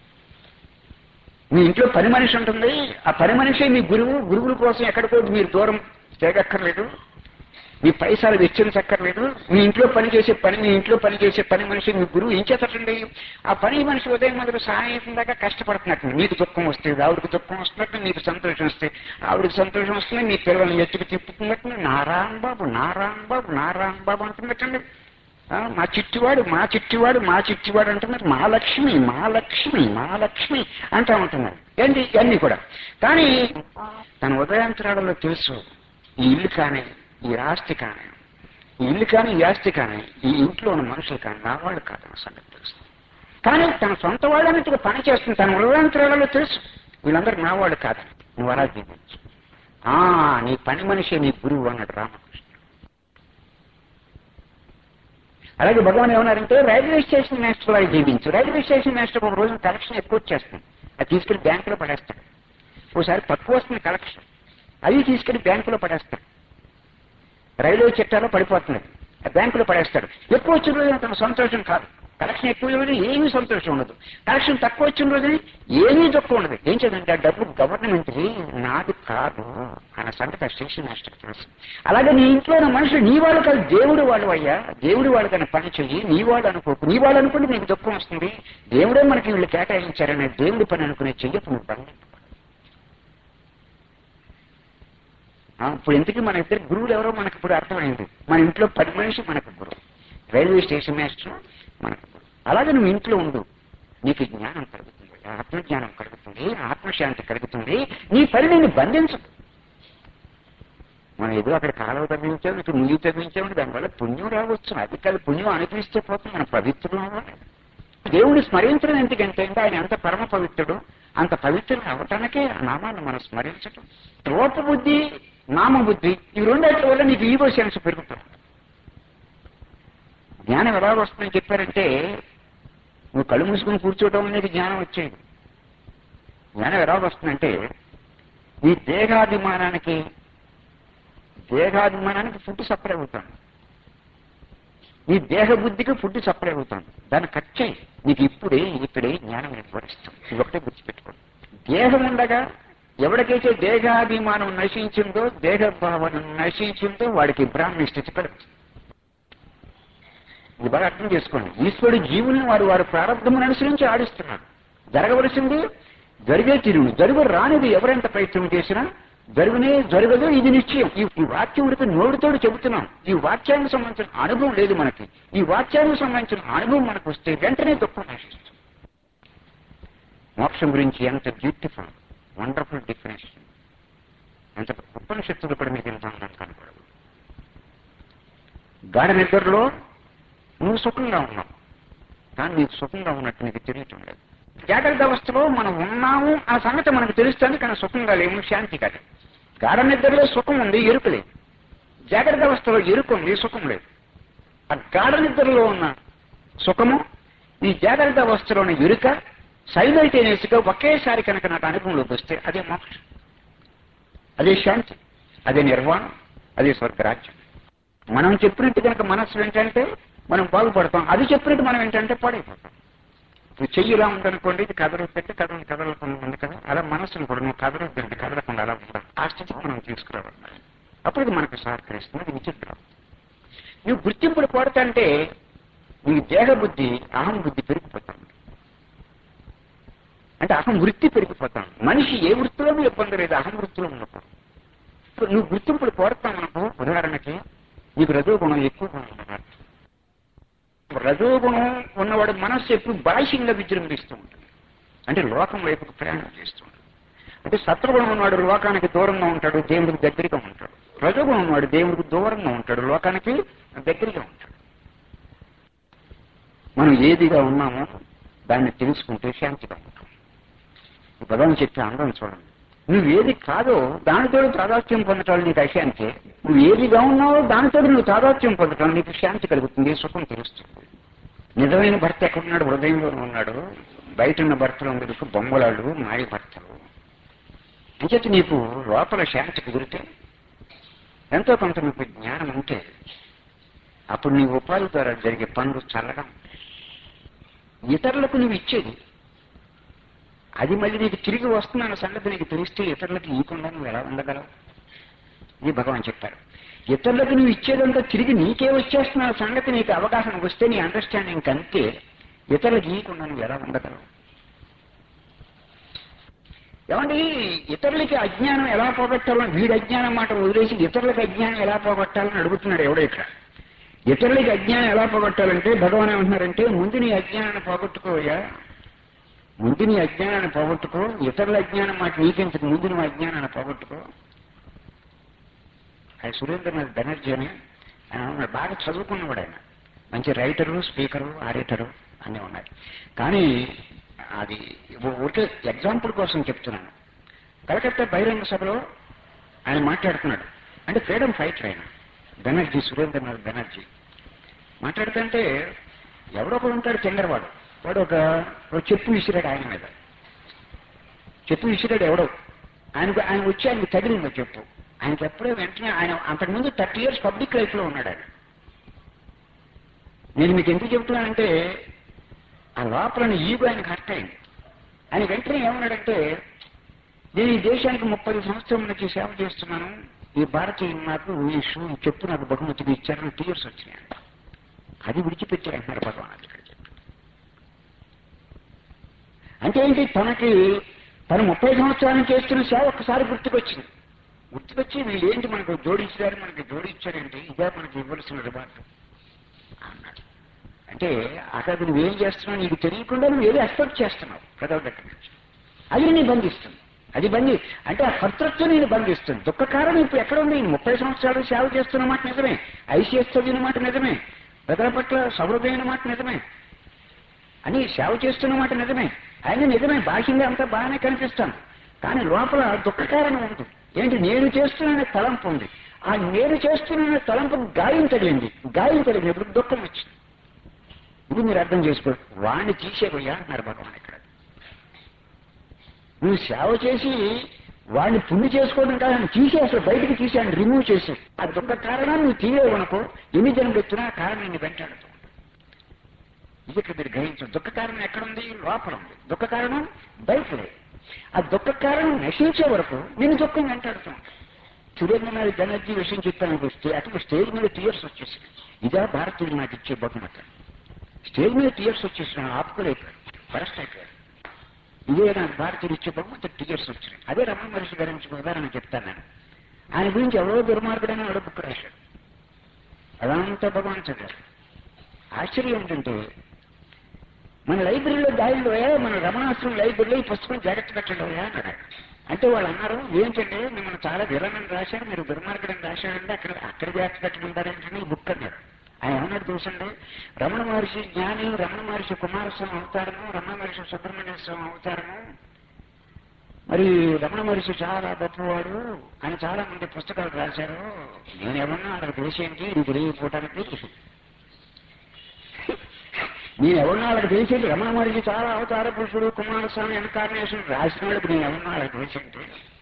A: మీ ఇంట్లో పని మనిషి ఉంటుంది ఆ పని మనిషి మీ గురువు గురువుల కోసం ఎక్కడికో మీరు దూరం తిరగక్కర్లేదు మీ పైసలు వెచ్చించక్కర్లేదు మీ ఇంట్లో పని చేసే పని మీ ఇంట్లో పని చేసే పని మనిషి మీ గురువు ఏం చేతటండి ఆ పని మనిషి ఉదయం మొదలు సాయంత్రం దాకా కష్టపడుతున్నట్టు మీకు దుఃఖం వస్తే ఆవిడకి దుఃఖం వస్తున్నట్టు మీకు సంతోషం వస్తే ఆవిడకి సంతోషం వస్తుంది మీ పిల్లల్ని ఎత్తుకు తిప్పుతున్నట్టు నారాయణ బాబు నారాయణ బాబు నారాయణ బాబు అంటున్నట్టండి ఆ, మా చిట్టివాడు మా చిట్టివాడు మా చిట్టివాడు అంటున్నారు మా లక్ష్మి మా లక్ష్మి మా లక్ష్మి అంటా ఉంటున్నారు ఏంటి ఇవన్నీ కూడా కానీ తన ఉదయాంతరాలలో తెలుసు ఈ ఇల్లు కానీ ఈ ఆస్తి కానీ ఈ ఇల్లు కానీ ఈ ఆస్తి కానీ ఈ ఇంట్లో ఉన్న మనుషులు కానీ నా వాళ్ళు కాదన్న సంగతి తెలుసు కానీ తన సొంత వాళ్ళన్నట్టుగా పని చేస్తుంది తన ఉదయాంతరాలలో తెలుసు వీళ్ళందరూ నా వాళ్ళు కాదు నువ్వు అలా జీవించు ఆ నీ పని మనిషి నీ గురువు అన్నాడు రామకృష్ణ అలాగే భగవాన్ ఏమన్నారంటే రైల్వే స్టేషన్ మాస్టర్ లాగా జీవించు రైల్వే స్టేషన్ మాస్టర్ ఒక రోజు కలెక్షన్ ఎక్కువ వచ్చేస్తుంది అది తీసుకెళ్లి బ్యాంకులో పడేస్తాడు ఓసారి తక్కువ వస్తుంది కలెక్షన్ అది తీసుకెళ్లి బ్యాంకులో పడేస్తాడు రైల్వే చట్టాలో పడిపోతున్నది ఆ బ్యాంకులో పడేస్తాడు ఎక్కువ వచ్చిన రోజున తన సంతోషం కాదు కలెక్షన్ ఎక్కువ రోజున ఏమీ సంతోషం ఉండదు కలెక్షన్ తక్కువ వచ్చిన రోజున ఏమీ దుఃఖం ఉండదు ఏం చేద్దంటే ఆ డబ్బు గవర్నమెంట్ నాది కాదు అన్న సంగతి ఆ స్టేషన్ మాస్టర్ తెలుసు అలాగే నీ ఇంట్లో ఉన్న మనుషులు నీ వాళ్ళు కాదు దేవుడు వాళ్ళు అయ్యా దేవుడు వాళ్ళు కన్నా పని చెయ్యి నీ వాళ్ళు అనుకోకు నీ వాళ్ళు అనుకుంటే నీకు దుఃఖం వస్తుంది దేవుడే మనకి వీళ్ళు కేటాయించారనే దేవుడి పని అనుకునే చెయ్యకు నువ్వు బండి ఆ, ఇప్పుడు ఎందుకు మన ఇద్దరు గురువులు ఎవరో మనకు ఇప్పుడు అర్థమైంది మన ఇంట్లో పది మనిషి మనకు గురువు రైల్వే స్టేషన్ మాస్టర్ మనకు గురువు అలాగే నువ్వు ఇంట్లో ఉండు నీకు జ్ఞానం కలుగుతుంది ఆత్మజ్ఞానం కలుగుతుంది ఆత్మశాంతి కలుగుతుంది నీ పని నేను బంధించదు మనం ఏదో అక్కడ కాలువ తగ్గించాము ఇక్కడ ముయ్యి తగ్గించాము దానివల్ల పుణ్యం రావచ్చు అది కాదు పుణ్యం అనిపిస్తే పోతే మన పవిత్రం అవ్వాలి దేవుని స్మరించడం ఎందుకంటే అంటే ఆయన ఎంత పరమ పవిత్రుడు అంత పవిత్రం అవటానికే ఆ నామాన్ని మనం స్మరించటం రూపబుద్ధి నామబుద్ధి ఈ రెండింటి వల్ల నీకు ఈగో సెన్స్ పెరుగుతుంది జ్ఞానం ఎలా వస్తుందని చెప్పారంటే నువ్వు కళ్ళు మూసుకుని కూర్చోవటం వల్ల నీకు జ్ఞానం వచ్చేది జ్ఞానం ఎలా వస్తుందంటే నీ దేహాభిమానానికి దేహాభిమానానికి ఫుడ్ సప్లై అవుతాను నీ దేహ బుద్ధికి ఫుడ్ సప్లై అవుతాను దాన్ని కట్ చేయి నీకు ఇప్పుడే ఇప్పుడే జ్ఞానం నిర్వహిస్తాం ఇది ఒకటే గుర్తుపెట్టుకోండి దేహం ఉండగా ఎవరికైతే దేహాభిమానం నశించిందో దేహ భావన నశించిందో వాడికి బ్రాహ్మణ స్థితి కలుగుతుంది ఇది బాగా అర్థం చేసుకోండి ఈశ్వరుడు జీవుల్ని వారు వారి ప్రారంభమును అనుసరించి ఆడిస్తున్నారు జరగవలసింది జరిగే తిరుగు జరుగు రానిది ఎవరెంత ప్రయత్నం చేసినా జరుగునే జరగదు ఇది నిశ్చయం ఈ ఈ వాక్యం ఉడికి నోటితోడు చెబుతున్నాం ఈ వాక్యానికి సంబంధించిన అనుభవం లేదు మనకి ఈ వాక్యానికి సంబంధించిన అనుభవం మనకు వస్తే వెంటనే దుఃఖం నశిస్తుంది మోక్షం గురించి ఎంత బ్యూటిఫుల్ వండర్ఫుల్ డెఫినేషన్ ఎంత ఉపనిషత్తులు కూడా మీకు ఎంత ఉందని కనపడదు గాఢ నిద్రలో నువ్వు సుఖంగా ఉన్నావు కానీ నీకు సుఖంగా ఉన్నట్టు నీకు తెలియటం లేదు జాగ్రత్త అవస్థలో మనం ఉన్నాము ఆ సంగతి మనకు తెలుస్తుంది కానీ సుఖంగా లేము శాంతి కాదు గాఢ నిద్రలో సుఖం ఉంది ఎరుకు లేదు జాగ్రత్త అవస్థలో ఎరుకు ఉంది సుఖం లేదు ఆ గాఢ నిద్రలో ఉన్న సుఖము ఈ జాగ్రత్త అవస్థలోని ఎరుక సైమల్టేనియస్గా ఒకేసారి కనుక నాకు అనుభవంలోకి వస్తే అదే మోక్షం అదే శాంతి అదే నిర్వాణం అదే స్వర్గరాజ్యం మనం చెప్పినట్టు కనుక మనస్సు ఏంటంటే మనం బాగుపడతాం అది చెప్పినట్టు మనం ఏంటంటే పాడైపోతాం ఇప్పుడు చెయ్యి ఇలా ఉందనుకోండి ఇది కదలొద్దంటే కదల కదలకుండా ఉంది కదా అలా మనస్సును కూడా నువ్వు కదలొద్దంటే కదలకుండా అలా ఉండాలి ఆ స్థితికి మనం తీసుకురావాలి అప్పుడు ఇది మనకు సహకరిస్తుంది అది విచిత్రం నువ్వు గుర్తింపులు కొడతంటే నీ దేహ బుద్ధి అహం బుద్ధి పెరిగిపోతుంది అంటే అహం వృత్తి పెరిగిపోతాం మనిషి ఏ వృత్తిలోనూ ఇబ్బంది లేదు అహం వృత్తిలో ఉండకూడదు ఇప్పుడు నువ్వు గుర్తింపులు కోరుతావు మనకు ఉదాహరణకి నీకు రజోగుణం ఎక్కువగా ఉన్నవాడు రజోగుణం ఉన్నవాడు మనస్సు ఎప్పుడు బాహ్యంగా విజృంభిస్తూ ఉంటుంది అంటే లోకం వైపుకు ప్రయాణం చేస్తూ ఉంటుంది అంటే సత్వగుణం ఉన్నవాడు లోకానికి దూరంగా ఉంటాడు దేవుడికి దగ్గరగా ఉంటాడు రజోగుణం ఉన్నవాడు దేవుడికి దూరంగా ఉంటాడు లోకానికి దగ్గరగా ఉంటాడు మనం ఏదిగా ఉన్నామో దాన్ని తెలుసుకుంటే శాంతిగా ఉంటాం ఈ పదం చెప్పే అందరం చూడండి నువ్వు ఏది కాదో దానితో తాదాత్యం పొందటాలు నీకు అశాంతి నువ్వు ఏదిగా ఉన్నావో దానితో నువ్వు తాదాత్యం పొందటం నీకు శాంతి కలుగుతుంది సుఖం తెలుస్తుంది నిజమైన భర్త ఎక్కడున్నాడు హృదయంలోనే ఉన్నాడు బయట ఉన్న భర్తలు ఉండేందుకు బొమ్మలాడు మాయ భర్తలు అంచేత నీకు లోపల శాంతి కుదిరితే ఎంతో కొంత నీకు జ్ఞానం ఉంటే అప్పుడు నీ ఉపాధి ద్వారా జరిగే పనులు చల్లగా ఉంటాయి. ఇతరులకు నువ్వు ఇచ్చేది అది మళ్ళీ నీకు తిరిగి వస్తుందన్న సంగతి నీకు తెలిస్తే ఇతరులకు ఇవ్వకుండా నువ్వు ఎలా ఉండగలవు ఇది భగవాన్ చెప్పారు ఇతరులకు నువ్వు ఇచ్చేదంతా తిరిగి నీకే వచ్చేస్తున్న సంగతి నీకు అవగాహన వస్తే నీ అండర్స్టాండింగ్ కంటే ఇతరులకు ఇవ్వకుండా నువ్వు ఎలా ఉండగలవు ఏమండి ఇతరులకి అజ్ఞానం ఎలా పోగొట్టాలని వీడి అజ్ఞానం మాట వదిలేసి ఇతరులకు అజ్ఞానం ఎలా పోగొట్టాలని అడుగుతున్నాడు ఎవడో ఇక్కడ ఇతరులకి అజ్ఞానం ఎలా పోగొట్టాలంటే భగవాన్ ఏమంటున్నారంటే ముందు నీ అజ్ఞానాన్ని పోగొట్టుకోయా ముందు నీ అజ్ఞానాన్ని పోగొట్టుకో ఇతరుల అజ్ఞానం మాట నీకెందుకు ముందు నువ్వు అజ్ఞానాన్ని పోగొట్టుకో ఆయన సురేంద్రనాథ్ బెనర్జీ అని ఆయన ఉన్నాడు. బాగా చదువుకున్నవాడు ఆయన మంచి రైటరు స్పీకరు ఆరేటరు అన్నీ ఉన్నాయి కానీ అది ఒకటే ఎగ్జాంపుల్ కోసం చెప్తున్నాను కలకత్తా బహిరంగ సభలో ఆయన మాట్లాడుతున్నాడు అంటే ఫ్రీడమ్ ఫైటర్ ఆయన బెనర్జీ సురేంద్రనాథ్ బెనర్జీ మాట్లాడుతుంటే ఎవడో ఒకడు ఉంటాడు చెంగరవాడు వాడు ఒక ఒక చెప్పు విసిరాడు ఆయన మీద చెప్పు విసిరాడు ఎవడో ఆయనకు ఆయన వచ్చి ఆయనకు తగిలిందో చెప్పు ఆయనకి ఎప్పుడో వెంటనే ఆయన అంతకుముందు థర్టీ ఇయర్స్ పబ్లిక్ లైఫ్ లో ఉన్నాడు ఆయన నేను మీకు ఎందుకు చెప్తున్నానంటే ఆ లోపల ఈగో ఆయనకు హర్ట్ అయింది ఆయన వెంటనే ఏమన్నాడంటే నేను ఈ దేశానికి ముప్పై సంవత్సరం నుంచి సేవ చేస్తున్నాను ఈ భారతీయులు నాకు ఈ షూ ఈ చెప్పు నాకు బహుమతిగా ఇచ్చారని టీయర్స్ వచ్చినాయి అది విడిచిపెట్టారు అంటున్నారు భగవాన్ అది ఇక్కడ చెప్పి. అంటే ఏంటి తనకి తను ముప్పై సంవత్సరాలు చేస్తున్న సేవ ఒక్కసారి గుర్తుకొచ్చింది గుర్తుకొచ్చి వీళ్ళు ఏంటి మనకు జోడించారు మనకి జోడించారంటే ఇదే మనకి ఇవ్వాల్సిన రివార్డు అన్నాడు అంటే అక్కడ నువ్వేం చేస్తున్నావు నీకు తెలియకుండా నువ్వు ఏదో ఎక్స్పెక్ట్ చేస్తున్నావు ప్రజల దగ్గర నుంచి అది నేను బంధిస్తుంది అది బంధి అంటే ఆ కర్తృత్వం నేను బంధిస్తుంది దుఃఖ కారణం ఇప్పుడు ఎక్కడ ఉంది నేను ముప్పై సంవత్సరాలు సేవ చేస్తున్న మాట నిజమే ఐసీఎస్ చదివిన మాట నిజమే ప్రజల పట్ల సౌహృదమైన మాట నిజమే అని సేవ చేస్తున్న మాట నిజమే ఆయన నిజమే బాహ్యంగా అంతా బాగానే కనిపిస్తాను కానీ లోపల దుఃఖ కారణం ఉంది ఏంటి నేను చేస్తున్న తలంపు ఉంది ఆ నేను చేస్తున్న తలంపు గాయం తగిలింది గాయం తగిలినప్పుడు దుఃఖం వచ్చింది ఇది మీరు అర్థం చేసుకో వాడిని తీసేపోయా అంటున్నారు భగవాన్ ఇక్కడ నువ్వు సేవ చేసి వాడిని పుణ్య చేసుకోవడం కాదు ఆయన తీసే అసలు బయటికి తీసి ఆయన రిమూవ్ చేసి ఆ దుఃఖ కారణాన్ని నువ్వు తీయలేవనుకో ఎన్ని జన్మలు ఎత్తున్నా ఆ కారణం నిన్ను వెంటాడుతూ ఉంటుంది. ఇది ఇక్కడ మీరు గ్రహించు దుఃఖ కారణం ఎక్కడుంది లోపల ఉంది దుఃఖ కారణం బయట లేదు ఆ దుఃఖ కారణం నశించే వరకు నేను దుఃఖం వెంటాడుతూ ఉంటాను సురేంద్రనాథ్ బెనర్జీ విషయం చెప్పాను వస్తే అతను స్టేజ్ మీద టీయర్స్ వచ్చేసి ఇదే భారతీయులు నాకు ఇచ్చే బహుమతి స్టేజ్ మీద టీయర్స్ వచ్చేసిన ఆపుకోలేకపోయాడు ఫరెస్ట్ అయిపోయాడు ఇదే నాకు భారతీయులు ఇచ్చే బహుమతి టీచర్స్ వచ్చినాయి అదే రమణ మహర్షి గారి నుంచి ఉదాహరణ చెప్తాను నేను ఆయన గురించి ఎవరో దుర్మార్గుడని ఎవడో బుక్ రాశాడు అదంతా భగవాన్ చదివారు ఆశ్చర్యం ఏంటంటే మన లైబ్రరీలో దారిలో మన రమణాశ్రమం లైబ్రరీలో ఈ పుస్తకం జాగ్రత్త పెట్టండి అన్నాడు ఆయన. అంటే వాళ్ళు అన్నారు ఏంటంటే మిమ్మల్ని చాలా విలనని రాశారు మీరు దుర్మార్గుడని రాశారంటే అక్కడ అక్కడ జాగ్రత్త పెట్టమంటారంటే ఈ బుక్ అన్నాడు ఆయన ఏమన్నాడు చూసండి రమణ మహర్షి జ్ఞాని రమణ మహర్షి కుమారస్వామి అవతారము రమణ మహర్షి సుబ్రహ్మణ్య స్వామి అవతారము మరి రమణ మహర్షి చాలా గొప్పవాడు అని చాలా మంది పుస్తకాలు రాశారు నేను ఏమన్నా వాళ్ళకి తెలిసేంటి ఇది తెలియకపోవటానికి నేను ఎవరినా వాళ్ళకి తెలిసేది రమణ మహర్షి చాలా అవతార పురుషుడు కుమారస్వామి ఎన్కార్నేషన్ రాసిన వాళ్ళకి నేను ఎవరినా వాళ్ళకి తెలిసేంటి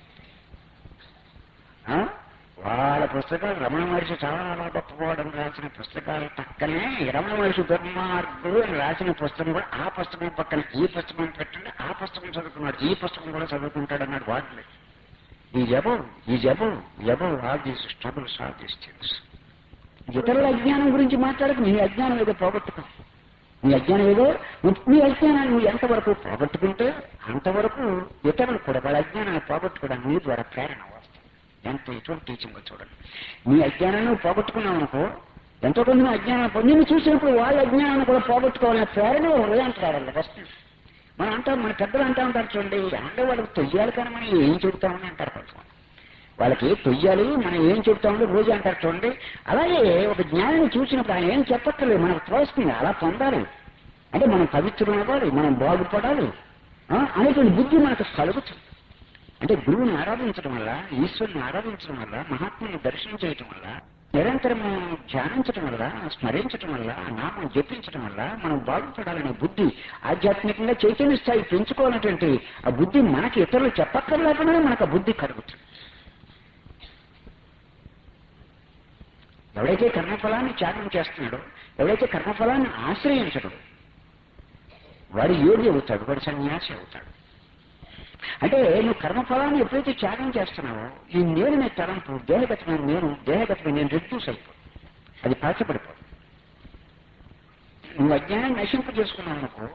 A: ఆ? వాళ్ళ పుస్తకాలు రమణ మహర్షి చాలా గొప్పవాడని రాసిన పుస్తకాలు పక్కనే రమణ మహర్షి దుర్మార్గుడు అని రాసిన పుస్తకం కూడా ఆ పుస్తకం పక్కన ఈ పుస్తకం పెట్టండి ఆ పుస్తకం చదువుకున్నాడు ఈ పుస్తకం కూడా చదువుకుంటాడు అన్నాడు వాటిని ఈ జబం ఈ జబం జబం all these struggles all these things ఇతరుల అజ్ఞానం గురించి మాట్లాడక నీ అజ్ఞానం ఏదో పోగొట్టుకో నీ అజ్ఞానం ఏదో నువ్వు- నీ అజ్ఞానాన్ని నువ్వు ఎంతవరకు పోగొట్టుకుంటే అంతవరకు ఇతరులు కూడా వాళ్ళ అజ్ఞానాన్ని పోగొట్టుకోవడానికి నీ ద్వారా ప్రేరణ వస్తుంది ఎంత ఎటువంటి టీచింగ్ చూడండి నీ అజ్ఞానాన్ని నువ్వు పోగొట్టుకున్నావు అనుకో ఎంతో కొంత నువ్వు అజ్ఞానం పో- నిన్ను చూసినప్పుడు వాళ్ళ అజ్ఞానాన్ని కూడా పోగొట్టుకోవాలనే ప్రేరణ హృదయాంతరాలు వస్తుంది మనం అంటాం మన పెద్దలు అంటా ఉంటారు చూడండి అంటే వాళ్ళకి తొయ్యాలి కానీ మనం ఏం చెబుతామని అంటారు కొంతమంది వాళ్ళకి తొయ్యాలి మనం ఏం చెప్తామో రోజు అంటారు చూడండి అలాగే ఒక జ్ఞానాన్ని చూసినప్పుడు ఆయన ఏం చెప్పక్కర్లేదు మనకు తోస్తుంది అలా పొందాలి అంటే మనం పవిత్రం అవ్వాలి మనం బాగుపడాలి ఆ, అనేటువంటి బుద్ధి మనకు కలుగుతుంది అంటే గురువుని ఆరాధించడం వల్ల ఈశ్వరుని ఆరాధించడం వల్ల మహాత్ముని దర్శనం చేయటం వల్ల నిరంతరం ధ్యానించడం వల్ల స్మరించడం వల్ల నామం జపించడం వల్ల మనం బాగుపడాలనే బుద్ధి ఆధ్యాత్మికంగా చైతన్య స్థాయి పెంచుకోవాలనేటువంటి ఆ బుద్ధి మనకి ఇతరులు చెప్పక్కర్లేకుండా మనకు ఆ బుద్ధి కలుగుతుంది ఎవడైతే కర్మఫలాన్ని త్యాగం చేస్తున్నాడో ఎవడైతే కర్మఫలాన్ని ఆశ్రయించడో వాడు యోగి అవుతాడు వాడు సన్యాసి అవుతాడు అంటే నువ్వు కర్మఫలాన్ని ఎప్పుడైతే త్యాగం చేస్తున్నావో ఈ నేను నీ తలంపు దేహగతమైన నేను దేహగతమైన నేను రిడ్యూస్ అయిపో అది పాచపడిపో నువ్వు అజ్ఞానాన్ని నశింపు చేసుకున్నావు అనుకో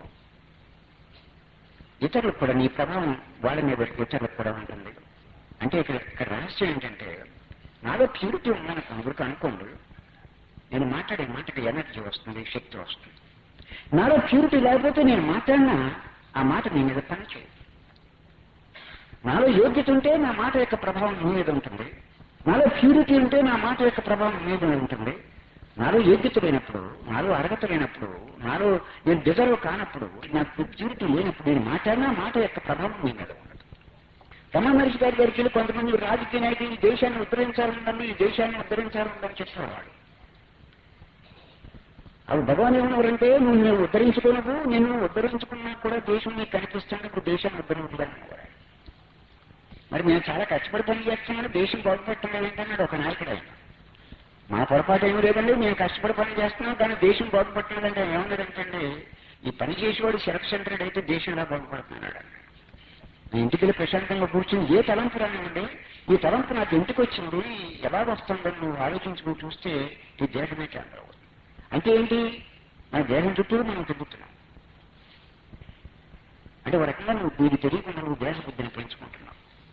A: ఇతరులకు కూడా నీ ప్రభావం వాళ్ళ మీద ఇతరులకు కూడా ఉంటుంది అంటే ఇక్కడ ఇక్కడ రహస్యం ఏంటంటే నాలో ప్యూరిటీ ఉందని ఎవరికి అనుకోండి నేను మాట్లాడే మాటకి ఎనర్జీ వస్తుంది శక్తి వస్తుంది నాలో ప్యూరిటీ లేకపోతే నేను మాట్లాడినా ఆ మాట నీ మీద పని చేయదు నాలో యోగ్యత ఉంటే నా మాట యొక్క ప్రభావం నీ మీద ఉంటుంది నాలో ప్యూరిటీ ఉంటే నా మాట యొక్క ప్రభావం నీ మీద ఉంటుంది నాలో యోగ్యత లేనప్పుడు నాలో అర్హత లేనప్పుడు నాలో నేను డిజర్వ్ కానప్పుడు నాకు ప్యూరిటీ లేనప్పుడు నేను మాట్లాడినా మాట యొక్క ప్రభావం నీ మీద ఉండదు రమణ మహర్షి గారి దగ్గరికి వెళ్ళి కొంతమంది రాజకీయ నాయకులు ఈ దేశాన్ని ఉద్ధరించాలని ఈ దేశాన్ని ఉద్ధరించాలని చెప్పేవాడు అవి భగవాన్ ఏమన్నారంటే నువ్వు నేను ఉద్ధరించుకోనవు నేను ఉద్ధరించుకున్నా కూడా దేశం నీకు కనిపిస్తాను ఇప్పుడు దేశాన్ని ఉద్ధరించడానికి మరి మేము చాలా కష్టపడి పని చేస్తున్నాడు దేశం బాగుపడటం ఏంటన్నాడు ఒక నాయకుడు ఆయన మా పొరపాటు ఏమీ లేదండి మేము కష్టపడి పని చేస్తున్నాం కానీ దేశం బాగుపడుతున్నదంటే ఏమన్నాడంటే ఈ పని చేసేవాడు సెల్ఫ్ సెంటర్డ్ అయితే దేశంలో బాగుపడుతున్నాడు అన్నాడు నా ఇంటికి వెళ్ళి ప్రశాంతంగా కూర్చుని ఏ తలంపు రానివ్వండి ఈ తలంపు నాకు ఇంటికి వచ్చింది ఎలా వస్తుందని నువ్వు ఆలోచించుకుని చూస్తే ఈ దేశమే కేంద్రం అవుతుంది. అంటే ఏంటి మన దేశం చుట్టూ మనం తిరుగుతున్నాం అంటే ఒక రకంగా నువ్వు నీకు తెలియకుండా నువ్వు దేశ బుద్ధిని పెంచుకుంటున్నావు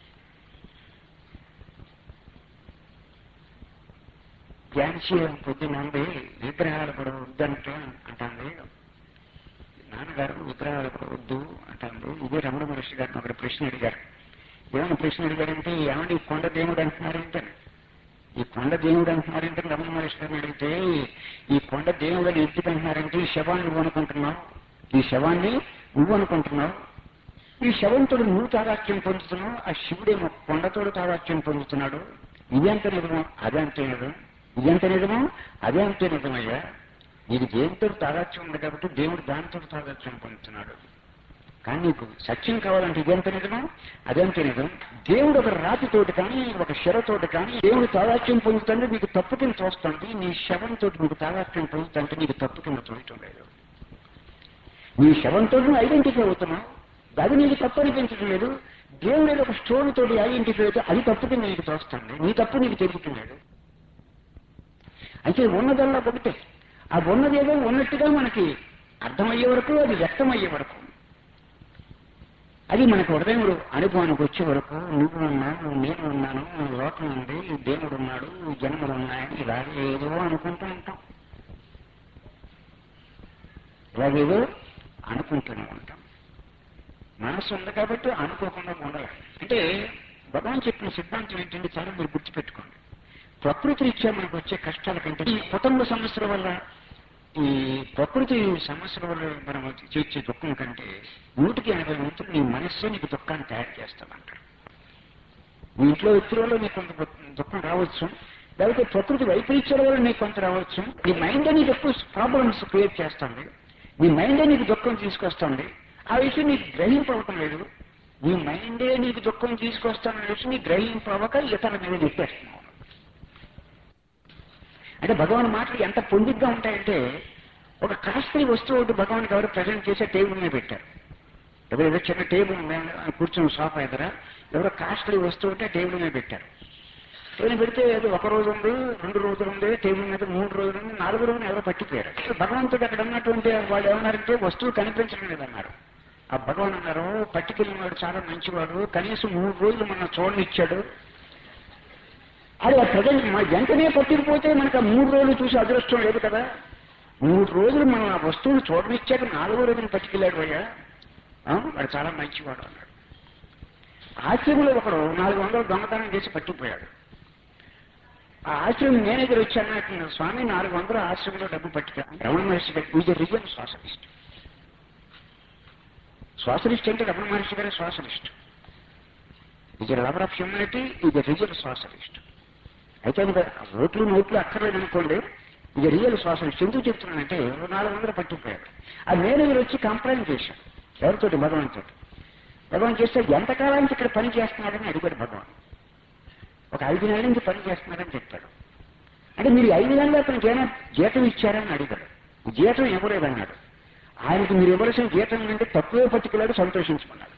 A: ఝాన్సీ పొద్దున్న ఉంది విగ్రహాలు కూడా వద్దంటే అంటుంది నాన్నగారు విగ్రహాలు కూడా వద్దు అంటారు ఇదే రమణ మహర్షి గారిని ఒకరు ప్రశ్న అడిగారు ఏమైనా ప్రశ్న అడిగారంటే ఏమంటే ఈ కొండ దేవుడు అంటున్నారంటే ఈ కొండ దేవుడు అంటున్నారంటే రమణ మహర్షి గారిని అడిగితే ఈ కొండ దేవుడు అని ఎందుకు అంటున్నారంటే ఈ శవాన్ని నువ్వు అనుకుంటున్నావు ఈ శవాన్ని నువ్వు అనుకుంటున్నావు ఈ శవంతుడు నువ్వు తాదాత్యం పొందుతున్నావు ఆ శివుడేమో కొండతోడు తాదాత్యం పొందుతున్నాడు ఇదెంత నిజమో అదంతే నిజం ఇదెంత నిజమో అదే అంతే నిజమయ్యా నీకు దేనితో తాదాత్యం ఉంది కాబట్టి దేవుడు దానితో తాదాత్యం పొందుతున్నాడు కానీ నీకు సత్యం కావాలంటే ఇదెంత నిజమో అదెంత నిజం దేవుడు ఒక రాతితోటి కానీ ఒక శరతోటి కానీ దేవుడు తాదాత్యం పొందుతుంటే నీకు తప్పు కింద చూస్తుంది నీ శవంతో నీకు తాదాత్యం పొందుతుంటే నీకు తప్పు కింద చూడటం లేదు నీ శవంతో నువ్వు ఐడెంటిఫై అవుతున్నావు అది నీకు తప్పు అనిపించడం లేదు దేవుడు ఏదో ఒక స్టోన్ తోటి ఐడెంటిఫై అయితే అది తప్పు కింద నీకు తోస్తుంది నీ తప్పు నీకు తెలియట్లేదు అంటే ఉన్నదల్లా ఒకటే ఆ ఉన్నదేదో ఉన్నట్టుగా మనకి అర్థమయ్యే వరకు అది వ్యక్తమయ్యే వరకు అది మనకు హృదయంలో అనుభవానికి వచ్చే వరకు నువ్వు ఉన్నావు నేను ఉన్నాను లోకం ఉంది దేవుడు ఉన్నాడు జన్మలు ఉన్నాయని ఇలాగే ఏదో అనుకుంటూ ఉంటాం ఇలాగేదో అనుకుంటూనే ఉంటాం మనసు ఉంది కాబట్టి అనుకోకుండా ఉండాలి అంటే భగవాన్ చెప్పిన సిద్ధాంతం ఏంటంటే చాలా మీరు గుర్తుపెట్టుకోండి ప్రకృతి రీత్యా మనకు వచ్చే కష్టాల కంటే ఈ కుటుంబ సమస్యల వల్ల ఈ ప్రకృతి సమస్యల వల్ల మనం చేర్చే దుఃఖం కంటే నూటికి ఎనభై మంతులు నీ మనస్సే నీకు దుఃఖాన్ని తయారు చేస్తామంటారు మీ ఇంట్లో వ్యక్తుల వల్ల నీకు కొంత దుఃఖం రావచ్చు లేకపోతే ప్రకృతి వైపరీత్యాల వల్ల నీకు కొంత రావచ్చు నీ మైండ్ నీకు ఎక్కువ ప్రాబ్లమ్స్ క్రియేట్ చేస్తుంది నీ మైండే నీకు దుఃఖం తీసుకొస్తుంది ఆ విషయం నీకు గ్రహింపవటం లేదు నీ మైండే నీకు దుఃఖం తీసుకొస్తాననే విషయం నీకు గ్రహింపవక ఇతరుల మీద నెట్టేస్తున్నావు అంటే భగవాన్ మాటలు ఎంత పొందిగ్గా ఉంటాయంటే ఒక కాస్ట్లీ వస్తువు ఒకటి భగవానికి ఎవరు ప్రజెంట్ చేసే టేబుల్ మీద పెట్టారు ఎవరు ఏదో చిన్న టేబుల్ మీద కూర్చున్న సోఫా ఎదుర ఎవరో కాస్ట్లీ వస్తువు ఉంటే టేబుల్ మీద పెట్టారు టేబుల్ పెడితే ఏదో ఒక రోజు ఉంది రెండు రోజులు ఉంది టేబుల్ మీద మూడు రోజులు ఉంది నాలుగు రోజులు ఎవరో పట్టిపోయారు భగవంతుడు అక్కడ ఉన్నటువంటి వాళ్ళు ఏమన్నారంటే వస్తువు కనిపించడం లేదన్నారు ఆ భగవాన్ అన్నారు పట్టుకెళ్ళిన వాడు చాలా మంచివాడు కనీసం మూడు రోజులు మన చూడనిచ్చాడు అది ఆ ప్రజెంట్ మా వెంటనే పట్టుకుపోతే మనకు ఆ మూడు రోజులు చూసి అదృష్టం లేదు కదా మూడు రోజులు మనం ఆ వస్తువులు చూడనిచ్చాక నాలుగో రోజున పట్టుకెళ్ళాడు అయ్యా వాడు చాలా మంచివాడు అన్నాడు ఆశ్రమంలో ఒకడు నాలుగు వందలు దొంగతనం చేసి పట్టుకుపోయాడు ఆ ఆశ్రమం మేనేజర్ వచ్చి అన్నట్టు స్వామి నాలుగు వందలు ఆశ్రమంలో డబ్బు పట్టుకెళ్ళాడు రమణ మహర్షి గారు ఈజ్ రిజన్ సోషలిస్ట్ సోషలిస్ట్ అంటే రమణ మహర్షి గారే socialist is lover of humanity is రిజల్ సోషలిస్ట్ అయితే అది ఓట్లు నోట్లు అక్కర్లేదు అనుకోండి ఇది రియల్ సోషలిస్ట్ ఎందుకు చెప్తున్నానంటే నాలుగు వందలు పట్టుకుపోయాడు ఆ మేనేజర్ వచ్చి కంప్లైంట్ చేశాడు ఎవరితోటి భగవంతుడు భగవాన్ చేస్తే ఎంతకాలానికి ఇక్కడ పని చేస్తున్నాడని అడిగాడు భగవాన్ ఒక ఐదు నెలల నుంచి పని చేస్తున్నాడని చెప్పాడు అంటే మీరు ఐదు నెలలు అతనికి ఏమైనా జీతం ఇచ్చారని అడిగాడు జీతం ఇవ్వలేదన్నాడు ఆయనకి మీరు ఇవ్వాల్సిన జీతం అంటే తక్కువే పట్టుకెళ్ళాడు సంతోషించుకున్నాడు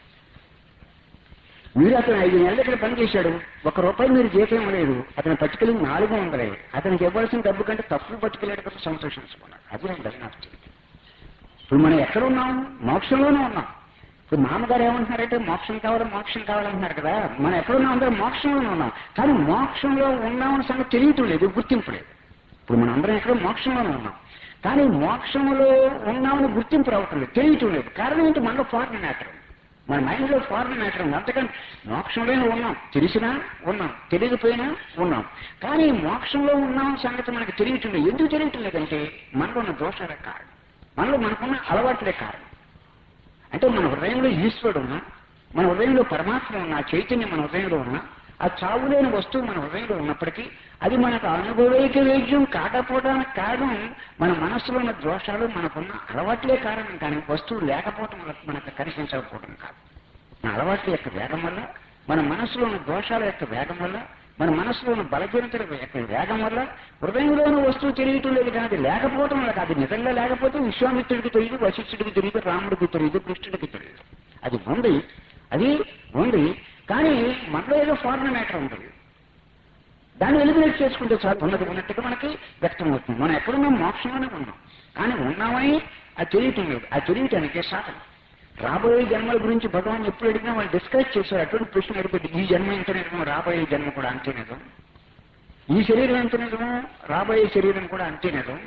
A: మీరు అతను ఐదు నెలలు ఇక్కడ పనిచేశాడు ఒక రూపాయి మీరు జీతం ఇవ్వలేదు అతను పట్టుకెళ్ళి నాలుగు వందలే అతనికి ఇవ్వాల్సిన డబ్బు కంటే తక్కువ పట్టుకెళ్ళాడు కదా సంతోషించుకున్నాడు అది నేను దర్శనార్థం ఇప్పుడు మనం ఎక్కడ ఉన్నాం మోక్షంలోనే ఉన్నాం ఇప్పుడు మామగారు ఏమంటున్నారంటే మోక్షం కావాలి మోక్షం కావాలంటున్నారు కదా మనం ఎక్కడున్నాం అందరం మోక్షంలోనే ఉన్నాం కానీ మోక్షంలో ఉన్నామని సంగతి తెలియటం లేదు గుర్తింపు లేదు ఇప్పుడు మనం అందరం ఎక్కడ మోక్షంలోనే ఉన్నాం కానీ మోక్షంలో ఉన్నామని గుర్తింపు రావటం లేదు తెలియటం లేదు కారణం ఏంటి మనలో ఫారెన్ మ్యాటర్ మన మైండ్ లో ఫారెన్ మ్యాటర్ ఉంది అంతకని మోక్షంలోనే ఉన్నాం తెలిసినా ఉన్నాం తెలియకపోయినా ఉన్నాం కానీ మోక్షంలో ఉన్నాం సంగతి మనకు తెలియటం లేదు ఎందుకు తెలియటం లేదంటే మనలో ఉన్న దోషాలే కారణం మనలో మనకున్న అలవాట్లే కారణం అంటే మన హృదయంలో ఈశ్వరుడు ఉన్నా మన హృదయంలో పరమాత్మ ఉన్న చైతన్యం మన హృదయంలో ఉన్నా ఆ చావులేని వస్తువు మన హృదయంలో ఉన్నప్పటికీ అది మనకు అనుభవైక వేద్యం కాకపోవడానికి కారణం మన మనస్సులో ఉన్న దోషాలు మనకున్న అలవాట్లే కారణం కానీ వస్తువు లేకపోవటం వల్ల మనకు కనిపించకపోవడం కాదు మన అలవాట్ల యొక్క వేగం వల్ల మన మనస్సులో ఉన్న దోషాల యొక్క వేగం వల్ల మన మనసులో ఉన్న బలహీనతల యొక్క వేగం వల్ల హృదయంలోని వస్తువు తెలియటం లేదు కానీ అది లేకపోవటం వల్ల కాదు నిజంగా లేకపోతే విశ్వామిత్రుడికి తెలియదు వశిష్ఠుడికి తెలియదు రాముడికి తెలియదు కృష్ణుడికి తెలియదు అది ఉంది అది ఉంది కానీ మనలో ఏదో ఫారెన్ మ్యాటర్ ఉంటుంది దాన్ని ఎలిమినేట్ చేసుకుంటే చాలు ఉన్నది ఉన్నట్టుగా మనకి వ్యక్తం అవుతుంది మనం ఎక్కడున్నాం మోక్షంలోనే ఉన్నాం కానీ ఉన్నామని అది తెలియటం లేదు అది తెలియటానికే సాధన రాబోయే జన్మల గురించి భగవాన్ ఎప్పుడు అడిగినా వాళ్ళు డిస్కస్ చేశారు అటువంటి ప్రశ్న అడిగితే ఈ జన్మ ఎంత నిజమో రాబోయే జన్మ కూడా అంతే నిజం ఈ శరీరం ఎంత నిజమో రాబోయే శరీరం కూడా అంతే నిజం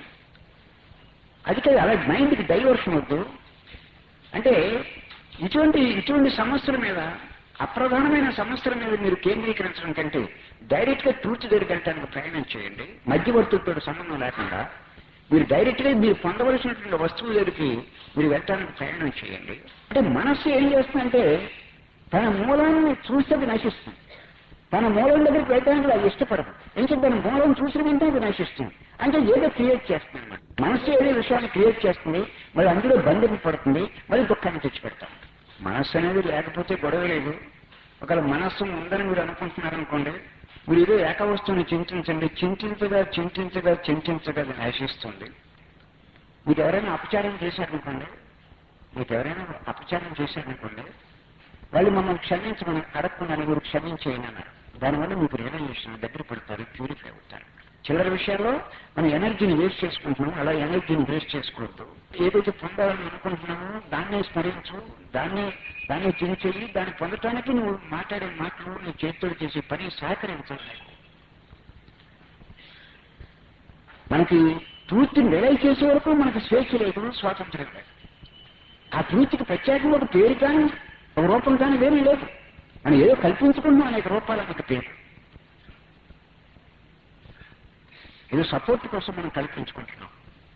A: అది కాదు అలా మైండ్కి డైవర్షన్ వద్దు అంటే ఇటువంటి ఇటువంటి సమస్యల మీద అప్రధానమైన సమస్యల మీద మీరు కేంద్రీకరించడం కంటే డైరెక్ట్ గా ట్రూత్ దగ్గరికి వెళ్ళడానికి ప్రయాణం చేయండి మధ్యవర్తులతో సంబంధం లేకుండా మీరు డైరెక్ట్ గా మీరు పొందవలసినటువంటి వస్తువుల దగ్గరికి మీరు వెళ్ళడానికి ప్రయాణం చేయండి అంటే మనస్సు ఏం చేస్తుందంటే తన మూలాన్ని చూస్తే అది నశిస్తుంది తన మూలం దగ్గరికి వెళ్ళడానికి అది ఇష్టపడదు ఎందుకంటే తన మూలం చూసిన వెంటనే అది నశిస్తుంది అంటే ఏదో క్రియేట్ చేస్తుంది అన్నమాట మనస్సు ఏదో విషయాన్ని క్రియేట్ చేస్తుంది మరి అందులో బంధం పడుతుంది మరి దుఃఖాన్ని తెచ్చిపెడతాం మనస్సు అనేది లేకపోతే గొడవ లేదు ఒకవేళ మనస్సు ఉందని మీరు అనుకుంటున్నారనుకోండి మీరు ఏదో ఏకవస్తువుని చింతించండి చింతించగా చింతించగా చింతించగా అది నశిస్తుంది మీకు ఎవరైనా అపచారం చేశారనుకోండి మీకు ఎవరైనా అపచారం చేశారనుకోండి వాళ్ళు మమ్మల్ని క్షమించమని అడగకుండా మీరు క్షమించేయని అన్నారు దానివల్ల మీకు రియలైజేషన్ దగ్గర పడతారు ప్యూరిఫై అవుతారు చిల్లర విషయాల్లో మనం ఎనర్జీని వేస్ట్ చేసుకుంటున్నాం అలా ఎనర్జీని వేస్ట్ చేసుకోవద్దు ఏదైతే పొందాలని అనుకుంటున్నామో దాన్నే స్మరించు దాన్ని దాన్ని చెయ్యి దాన్ని పొందటానికి నువ్వు మాట్లాడే మాటలు నీ చేతితో చేసే పని సహకరించాలి మనకి ట్రూత్ని రిలైజ్ చేసే వరకు మనకి స్వేచ్ఛ లేదు స్వాతంత్రం లేదు ఆ ట్రూత్కి ప్రత్యేకంగా ఒక పేరు కానీ ఒక రూపం కానీ వేరే లేదు మనం ఏదో కల్పించుకుంటున్నాం అనేక రూపాలు మనకు పేరు ఏదో సపోర్ట్ కోసం మనం కల్పించుకుంటున్నాం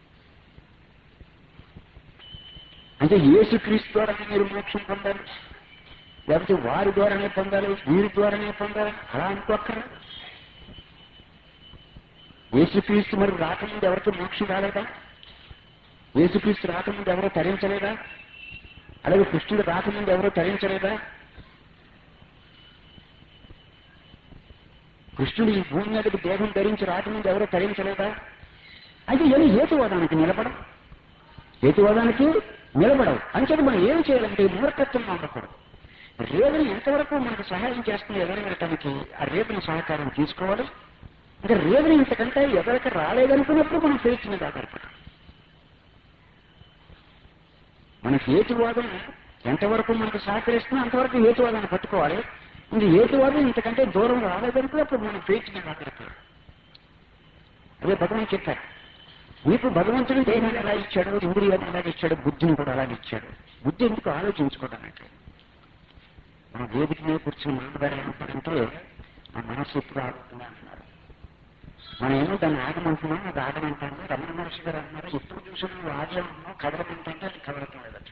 A: అంటే ఏసు క్రీస్తు ద్వారానే మీరు మోక్షం పొందాలి లేకపోతే వారి ద్వారానే పొందాలి వీరి ద్వారానే పొందాలి అలా అనుకోక్కర్లేదు యేసుక్రీస్తు మరి రాకముందు ఎవరికి మోక్షం రాలేదా యేసుక్రీస్తు రాకముందు ఎవరో తరించలేదా అలాగే కృష్ణుడు రాకముందు ఎవరో తరించలేదా కృష్ణుడు ఈ భూమి మీదకి దేహం ధరించి రాకముందు ఎవరో తరించలేదా అయితే ఏమి హేతువాదానికి నిలబడం హేతువాదానికి నిలబడవు అంచేది మనం ఏం చేయాలంటే ఈ మూర్ఖత్వం ఉండకూడదు రేవుని ఎంతవరకు మనకు సహాయం చేస్తుంది ఎదరగటానికి ఆ రేపుని సహకారం తీసుకోవాలి ఇంకా రేవుని ఇంతకంటే ఎదరికి రాలేదనుకున్నప్పుడు మనం ఫెయిత్ మీద ఆధారపడాలి మన హేతువాదం ఎంతవరకు మనకు సహకరిస్తుందో అంతవరకు హేతువాదాన్ని పట్టుకోవాలి ఇది హేతువాదం ఇంతకంటే దూరం రాలేదనుకున్నప్పుడు మనం ఫెయిత్ మీద ఆధారపడాలి అదే భగవాన్ చెప్పారు మీకు భగవంతుడు దేహాన్ని ఎలా ఇచ్చాడు ఇంద్రియాన్ని ఎలా ఇచ్చాడు బుద్ధిని కూడా అలాగే ఇచ్చాడు బుద్ధి ఎందుకు ఆలోచించుకోవడానికి మన వేదిక మీద కూర్చుని మామగారు ఏమంటారంటే నా మనసు ఎప్పుడు ఆడుతుంది అంటున్నారు మనం ఏమో దాన్ని ఆగమంటున్నాం అది ఆగమంటాము రమణ మహర్షి గారు అంటున్నారు ఎప్పుడు చూసినా నువ్వు ఆగే ఉన్నావు కదలమంటే అది కదలటం లేదట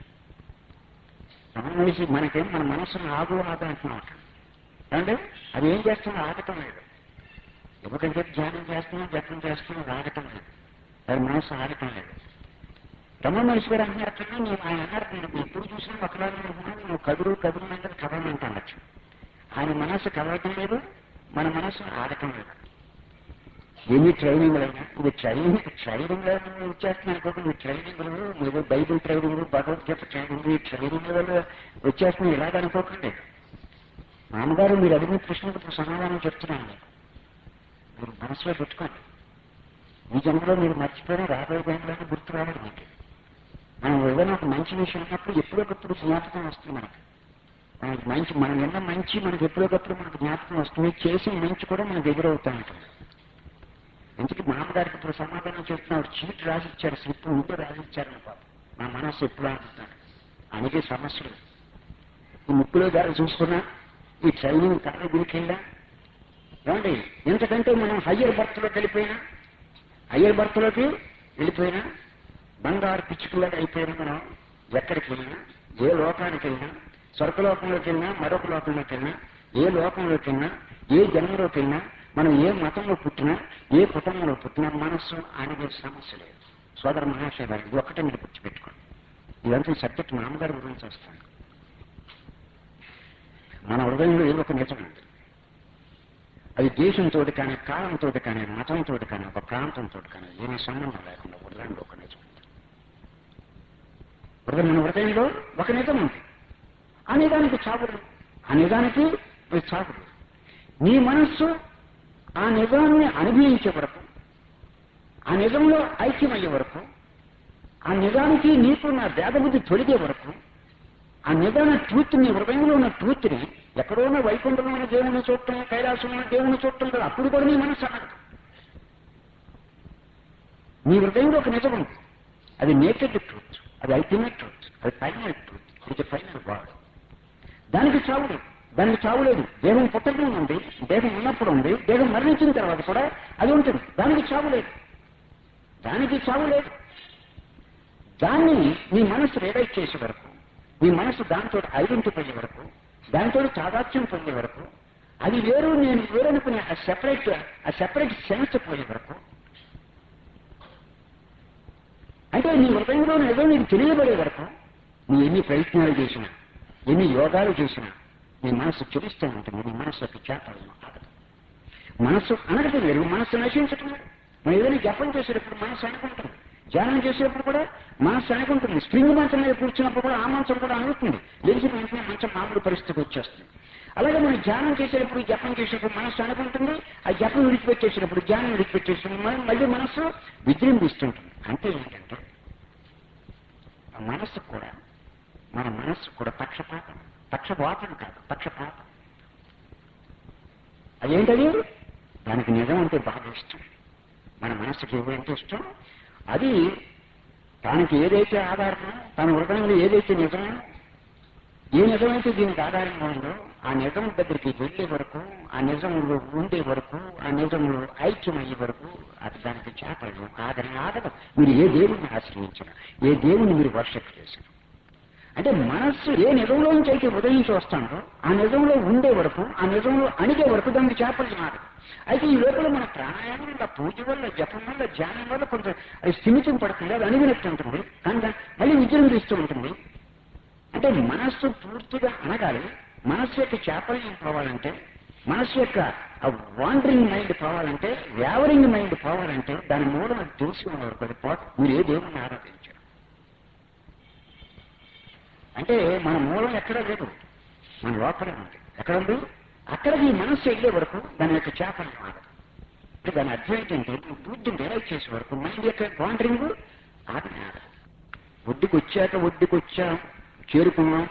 A: రమణ మహర్షి మనకేం మన మనసును ఆగు ఆగు అంటున్నాం అంటే అది ఏం చేస్తుందో ఆగటం లేదు ఎందుకంటే ధ్యానం చేస్తున్నాం జపం చేస్తున్నాం అది ఆగటం లేదు అది మనసు ఆగటం లేదు రమణ మహర్షి గారు అన్నట్టు నేను ఆయన అన్నారు నేను ఎప్పుడు చూసినా ఒకలాగా ఉంటున్నాను నువ్వు కదురు కదురు అంటే కదలమంటాను ఆయన మనసు కదలటం లేదు మన మనసు ఆగటం లేదు ఎన్ని ట్రైనింగ్ అయినా ఇది ట్రైనింగ్ ట్రైనింగ్ వచ్చేస్తున్నాయి అనుకోండి ఈ ట్రైనింగ్లు మీరు బైబిల్ ట్రైనింగ్ భగవద్గీత ట్రైనింగ్ ఈ ట్రైనింగ్ వల్ల వచ్చేస్తున్నాయి ఇలాగ అనుకోకండి మామగారు మీరు అడిగిన ప్రశ్నకు ఇప్పుడు సమాధానం చెప్తున్నాను మీకు మీరు మనసులో పెట్టుకోండి ఈ జన్మలో మీరు మర్చిపోయిన రాబోయే జన్మలో గుర్తు రావాలి మీకు మనం ఏదైనా ఒక మంచి విషయం ఉన్నప్పుడు ఎప్పుడొకప్పుడు జ్ఞాపకం వస్తుంది మనకి మనకి మంచి మనం విన్న మంచి మనకి ఎప్పుడొకప్పుడు మనకు జ్ఞాపకం వస్తుంది చేసిన మంచి కూడా మనకు ఎదురవుతా ఉంటుంది ఎందుకు మామగారికి ఇప్పుడు సమాధానం చెప్తున్నాడు చీట్ రాసిచ్చారు స్లిప్ ఉంటే రాసిచ్చారని పాప నా మనస్సు ఎప్పుడు ఆడుతున్నాడు అందుకే సమస్యలు ఈ ముక్కులో దారి చూసుకున్నా ఈ ట్రైనింగ్ కర్ర గురికెళ్ళా ఏమండి ఎంతకంటే మనం హయ్యర్ బర్త్లోకి వెళ్ళిపోయినా హయ్యర్ బర్త్లోకి వెళ్ళిపోయినా బంగారు పిచ్చుకులాగా అయిపోయినా మనం ఎక్కడికి వెళ్ళినా ఏ లోకానికి వెళ్ళినా స్వర్గలోకంలోకి వెళ్ళినా మరొక లోకంలోకి వెళ్ళినా ఏ లోకంలోకి వెళ్ళినా ఏ జన్మలోకి వెళ్ళినా మనం ఏ మతంలో పుట్టినా ఏ కుటుంబంలో పుట్టినా మనస్సు అనే సమస్య లేదు సోదర మహాశయ గారు ఇది ఒక్కటే మీరు గుర్తుపెట్టుకోండి ఇదంతా సబ్జెక్ట్ మామగారి గురించి వస్తాను మన హృదయంలో ఏదో ఒక నిజం ఉంది అది దేశంతో కానీ కాలంతో కానీ మతంతో కానీ ఒక ప్రాంతంతో కానీ ఏమీ సంబంధం లేకుండా హృదయంలో ఒక నిజం ఉంది హృదయం మన హృదయంలో ఒక నిజం ఉంది ఆ నిజానికి చావుడు ఆ నిజానికి చావుడు నీ మనస్సు ఆ నిజాన్ని అనుభవించే వరకు ఆ నిజంలో ఐక్యమయ్యే వరకు ఆ నిజానికి నీకు నా భేదబుద్ధి తొలిగే వరకు ఆ నిజాన ట్రూత్ నీ హృదయంలో ఉన్న ట్రూత్ని ఎక్కడో ఉన్న వైకుంఠంలో ఉన్న దేవుని చూడటం కైలాసంలో ఉన్న దేవుని చూడటం కదా అప్పుడు కూడా నీ మనసు అనదు నీ హృదయంలో ఒక నిజం ఉంది అది నేకెడ్ ట్రూత్ అది అల్టిమేట్ ట్రూత్ అది ఫైనల్ ట్రూత్ ఇది ఫైనల్ గాడ్ దానికి చావు లేదు దానికి చావు లేదు దేహం పుట్టడం ఉంది దేహం ఉన్నప్పుడు ఉంది దేహం మరణించిన తర్వాత కూడా అది ఉంటుంది దానికి చావు లేదు దానికి చావు లేదు దాన్ని నీ మనసు రియలైజ్ చేసే వరకు నీ మనసు దాంతో ఐడెంటిఫై అయ్యే వరకు దాంతో తాదాత్యం పొందే వరకు అది వేరు నేను వేరు అనుకునే ఆ సెపరేట్ ఆ సెపరేట్ సెన్స్ పోయే వరకు అంటే నీ హృదయంలో ఏదో నీకు తెలియబడే వరకు నీ ఎన్ని ప్రయత్నాలు చేసినా ఎన్ని యోగాలు చేసినా నీ మనసు చెలిస్తూ ఉంటుంది నీ మనసు యొక్క చేపలు ఆగదు మనస్సు అనగటం లేదు మనస్సు నశించటం లేదు మనం ఏదైనా జపం చేసేటప్పుడు మనస్సు అనుకుంటుంది ధ్యానం చేసేటప్పుడు కూడా మనస్సు అనుకుంటుంది స్ప్రింగ్ మంచం మీద కూర్చున్నప్పుడు కూడా ఆ మంచం కూడా అనుకుంటుంది లేచి వెంటనే మంచం మామూలు పరిస్థితికి వచ్చేస్తుంది అలాగే మనం ధ్యానం చేసేటప్పుడు జపం చేసేటప్పుడు మనస్సు అనుకుంటుంది ఆ జపం విడిచిపెట్టేసినప్పుడు ధ్యానం విడిచిపెట్టేసినప్పుడు మనం మళ్ళీ మనస్సు విజృంభిస్తుంటుంది అంటే ఏంటంటే ఆ మనస్సు కూడా మన మనస్సు కూడా పక్షపాతం పక్షపాతం కాదు పక్షపాతం అదేంటది దానికి నిజం అంటే బాగా ఇష్టం మన మనస్సుకి ఏదంటే ఇష్టం అది తనకి ఏదైతే ఆధారమో తన హృదయంలో ఏదైతే నిజమో ఏ నిజమైతే దీనికి ఆధారంగా ఉందో ఆ నిజం దగ్గరికి వెళ్ళే వరకు ఆ నిజంలో ఉండే వరకు ఆ నిజంలో ఐక్యం అయ్యే వరకు అది దానికి చేపలు ఆదరణ ఆదరణ మీరు ఏ దేవుడిని ఆశ్రయించిన ఏ దేవుని మీరు వర్షప్ చేశారు అంటే మనస్సు ఏ నిజంలో నుంచి అయితే ఉదయించి వస్తాడో ఆ నిజంలో ఉండే వరకు ఆ నిజంలో అణిగే వరకు దానికి చేపలు మారు అయితే ఈ లోపల మన ప్రాణాయామం వల్ల పూజ వల్ల జపం వల్ల ధ్యానం వల్ల కొంత అది స్థిమితం పడుతుంది అది అణిగినట్టు ఉంటుంది కానీ దాన్ని మళ్ళీ విజృంభిస్తూ ఉంటుంది అంటే మనస్సు పూర్తిగా అనగాలి మనస్సు యొక్క చాపల్యం పోవాలంటే మనస్సు యొక్క వాండరింగ్ మైండ్ పోవాలంటే వ్యావరింగ్ మైండ్ పోవాలంటే దాని మూలం అది తెలుసుకునే వరకు అది పోత మీరు ఏ దేవుని ఆరాధించారు అంటే మన మూలం ఎక్కడ లేదు మన లోపలే ఉంది ఎక్కడ ఉంది అక్కడికి ఈ మనస్సు వెళ్ళే వరకు దాని యొక్క చేపల్యం ఆగదు అంటే దాని అర్థం ఏంటంటే నువ్వు బుద్ధిని రియలైజ్ చేసే వరకు మైండ్ యొక్క వాండరింగ్ ఆగనే ఆగదు ఒడ్డుకు వచ్చాక ఒడ్డుకు వచ్చా చేరుకున్నాం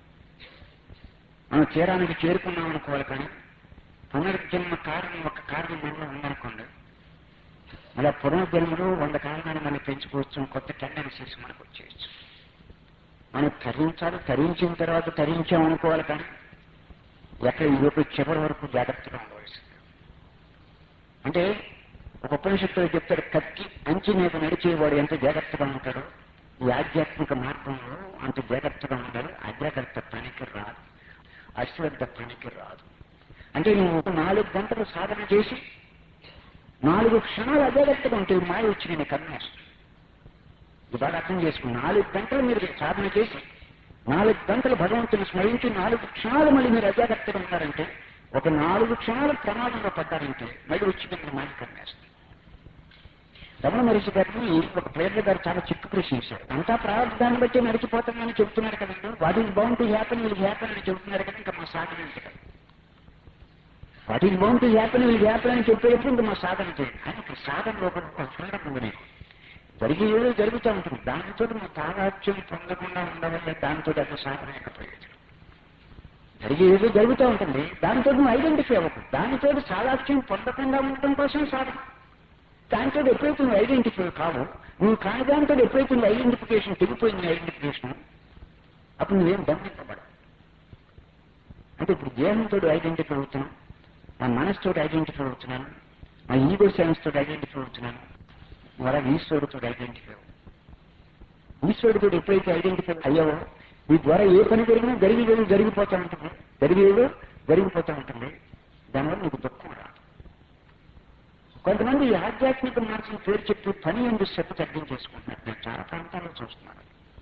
A: మనం తీరానికి చేరుకున్నాం అనుకోవాలి కానీ పునర్జన్మ కారణం ఒక కారణం మనలో ఉందనుకోండి అలా పునర్జన్మలో వంద కారణాలు మనం పెంచుకోవచ్చు కొత్త టెండెన్సీస్ మనకు వచ్చేయచ్చు మనం తరించాలి తరించిన తర్వాత తరించాం అనుకోవాలి కానీ ఎక్కడ ఈ లోపల చివరి వరకు జాగ్రత్తగా ఉండవలసింది అంటే ఒక ఉపనిషత్తులు చెప్తాడు కత్తి అంచి మీద నడిచేవాడు ఎంత జాగ్రత్తగా ఉంటాడో ఈ ఆధ్యాత్మిక మార్గంలో అంత జాగ్రత్తగా ఉండాలి అజాగ్రత్త పనికి రాదు అశ్రద్ధ పనికి రాదు అంటే నువ్వు నాలుగు గంటలు సాధన చేసి నాలుగు క్షణాలు అజాగ్రత్తగా ఉంటే మాయ వచ్చి నేను కన్నేస్తాను ఇది బాగా అర్థం చేసుకుని నాలుగు గంటలు మీరు సాధన చేసి నాలుగు గంటలు భగవంతుని స్మరించి నాలుగు క్షణాలు మళ్ళీ మీరు అజాగ్రత్తగా ఉన్నారంటే ఒక నాలుగు క్షణాలు ప్రమాదంలో పడ్డారంటే మళ్ళీ వచ్చి మిమ్మల్ని మాయ కన్నేస్తాను రమణ మహర్షి గారిని ఒక ప్లేయర్ గారు చాలా చిక్కు ప్రశ్నించారు అంతా ప్రారంభాన్ని బట్టి నడిచిపోతామని చెప్తున్నారు కదండి what is bound to happen వీళ్ళు హ్యాపన్ అని చెప్తున్నారు కదా ఇంకా మా సాధన ఏంటి కదా what is bound to happen వీళ్ళు హ్యాపన్ అని చెప్పేటప్పుడు ఇంకా మా సాధన చేయండి కానీ ఇక్కడ సాధనలో ఒక ఫ్రీడమ్ ఉంది నీకు జరిగేదో జరుగుతూ ఉంటుంది దానితో నువ్వు తారాత్యం పొందకుండా ఉండవల్లే దానితో అది సాధన యొక్క ప్రయోజనం జరిగేదో జరుగుతూ ఉంటుంది దానితో నువ్వు ఐడెంటిఫై అవ్వకు దానితో సాలాక్ష్యం పొందకుండా ఉండటం కోసం సాధన దాంతో ఎప్పుడైతే నువ్వు ఐడెంటిఫై కావు నువ్వు కాని దాంతో ఎప్పుడైతే నువ్వు ఐడెంటిఫికేషన్ తెగిపోయింది ఐడెంటిఫికేషన్ అప్పుడు నువ్వేం బంధింపబడవు అంటే ఇప్పుడు దేహంతో ఐడెంటిఫై అవుతున్నాను నా మనసుతో ఐడెంటిఫై అవుతున్నాను నా ఈగో సైన్స్ తోటి ఐడెంటిఫై అవుతున్నాను ద్వారా ఈశ్వరుడితో ఐడెంటిఫై అవ్వు ఈశ్వరుడితో ఎప్పుడైతే ఐడెంటిఫై అయ్యావో నీ ద్వారా ఏ పని జరిగినా జరిగేది జరిగిపోతూ ఉంటుంది జరిగేది జరిగిపోతూ ఉంటుంది దానివల్ల నీకు దుఃఖం రాదు కొంతమంది ఈ ఆధ్యాత్మిక మార్గం పేరు చెప్పి పని ఎందుకు శ్రద్ధ తగ్గించేసుకుంటున్నారు నేను చాలా ప్రాంతాల్లో చూస్తున్నాను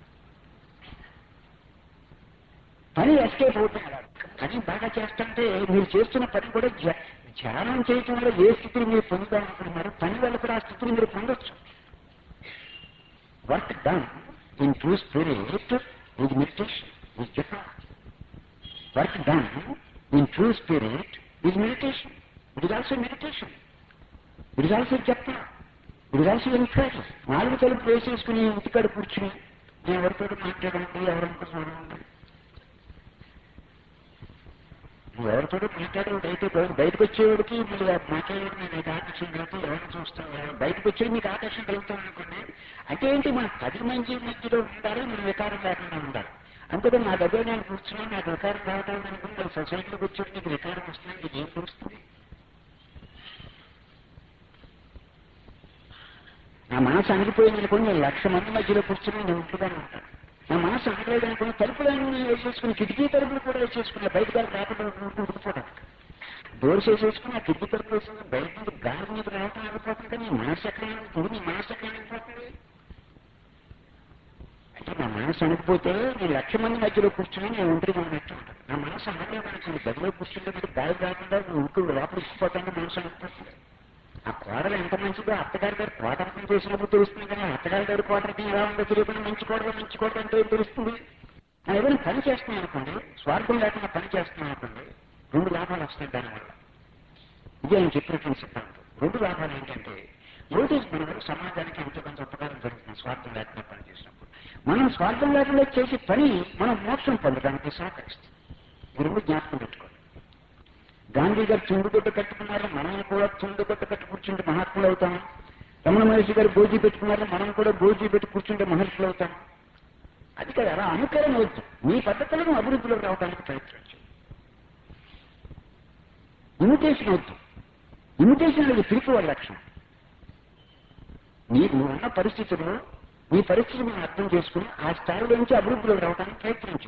A: పని ఎస్కేప్ అవుతున్నారు పని బాగా చేస్తుంటే మీరు చేస్తున్న పని కూడా ధ్యా- ధ్యానం చేయటం వల్ల ఏ స్థితిని మీరు పొందుతామనుకుంటున్నారు పని వల్ల కూడా ఆ స్థితిని మీరు పొందొచ్చు work done in true spirit with meditation with japa work done in true spirit with meditation it is also meditation it is also japa it is also encourage నాలుగు తలుపు వేసేసుకుని ఇంటికాడ కూర్చుని నేను ఎవరితో మాట్లాడండి ఎవరంతా చూడండి నువ్వు ఎవరితో మాట్లాడరు బయట బయటకు వచ్చేవాడికి మీరు మాట్లాడేవాడు నేను ఇది ఆకర్షణ కలిగితే ఎవరిని చూస్తాం బయటకు వచ్చేది మీకు ఆకర్షణ కలుగుతాం అనుకోండి అంటే ఏంటి మన పది మంది మధ్యలో ఉండాలి మనం వికారం లేకుండా ఉండాలి అంతేగా నా దగ్గర నేను కూర్చున్నాను నాకు వికారం రావటం అనుకుంటే నేను సొసైటీలోకి వచ్చేది నీకు వికారం వస్తుంది నీకు ఏం తెలుస్తుంది నా మనసు అణిగిపోయింది అనుకోండి నేను లక్ష మంది మధ్యలో కూర్చుని నేను ఉంటుగానే ఉంటాను నా మనసు అనగలేదు అనుకుని తలుపులన్నీ వేసేసుకుని కిటికీ తలుపులు కూడా వేసేసుకుని బయట గాలి రాకుండా ఉడికిపోవడం డోర్స్ వేసేసుకుని ఆ కిటికీ తలుపు వేసుకుని బయట నుండి గాలి మీద రావటం ఆగిపోతుంది కానీ నీ మనసు ఎక్కడ ఆగిపోతుంది నీ మనసు ఎక్కడ ఆగిపోతుంది అంటే నా మనసు అణిగిపోతే నేను లక్ష మంది మధ్యలో కూర్చుని నేను ఒంటరిగా ఉన్నట్టు ఉంటాను నా మనసు అనలేదు అనుకుని గదిలో కూర్చుంటే మీకు గాలి రాకుండా ఉనికి లోపల ఇచ్చిపోతాను మనసు అనిపిస్తుంది ఆ కోడలు ఎంత మంచిదో అత్తగారి గారు కోటరకం చేసినప్పుడు తెలుస్తుంది కానీ అత్తగారి గారి కోటరకం ఎలా ఉందో తెలియకుండా మంచి కోడలు మంచి కోడలు అంటే ఏం తెలుస్తుంది నేను ఏదైనా పని చేస్తున్నాను అనుకోండి స్వార్థం లేకుండా పని చేస్తున్నాను అనుకోండి రెండు లాభాలు వస్తాయి దానివల్ల ఇది ఆయన చెప్పినటువంటి సిద్ధాంతం రెండు లాభాలు ఏంటంటే ఒకటి మన వల్ల సమాజానికి ఎంతో కొంత ఉపకారం జరుగుతుంది స్వార్థం లేకుండా పని చేసినప్పుడు మనం స్వార్థం లేకుండా చేసే పని మనం మోక్షం పొందడానికి సహకరిస్తుంది ఈ రెండు జ్ఞాపకం పెట్టుకోండి గాంధీ గారు తుండుగుడ్డ కట్టుకున్నారు మనం కూడా తుండుగుడ్డ కట్టు కూర్చుంటే మహాత్ములు అవుతాం రమణ మహర్షి గారు గోజీ పెట్టుకున్నారు మనం కూడా గోజీ పెట్టి కూర్చుంటే మహర్షులు అవుతాం అది కదా అలా అనుకరణ వద్దు మీ పద్ధతులను అభివృద్ధిలోకి రావడానికి ప్రయత్నించు ఇమిటేషన్ వద్దు ఇమిటేషన్ అనేది పిలుపు వాళ్ళ లక్షణం నీకు నువ్వు ఉన్న పరిస్థితుల్లో నీ పరిస్థితి మనం అర్థం చేసుకుని ఆ స్థాయిలో నుంచి అభివృద్ధిలోకి రావడానికి ప్రయత్నించు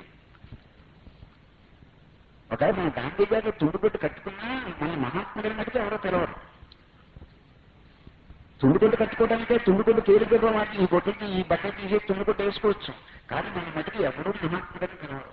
A: ఒకవేళ మన గాంధీ గారు తుండుగుడ్డు కట్టుకున్నా మన మహాత్ముడు అన్నట్టుగా ఎవరో పిలవరు తుండుగుడ్డు కట్టుకోవడానికే తుండుగుడ్డు తేలిగ్గా మాట ఈ బొట్టుకి ఈ బట్టలు తీసి తుండుగుడ్డు వేసుకోవచ్చు కానీ మన మటుకు ఎవరూ మహాత్ముడని పిలవరు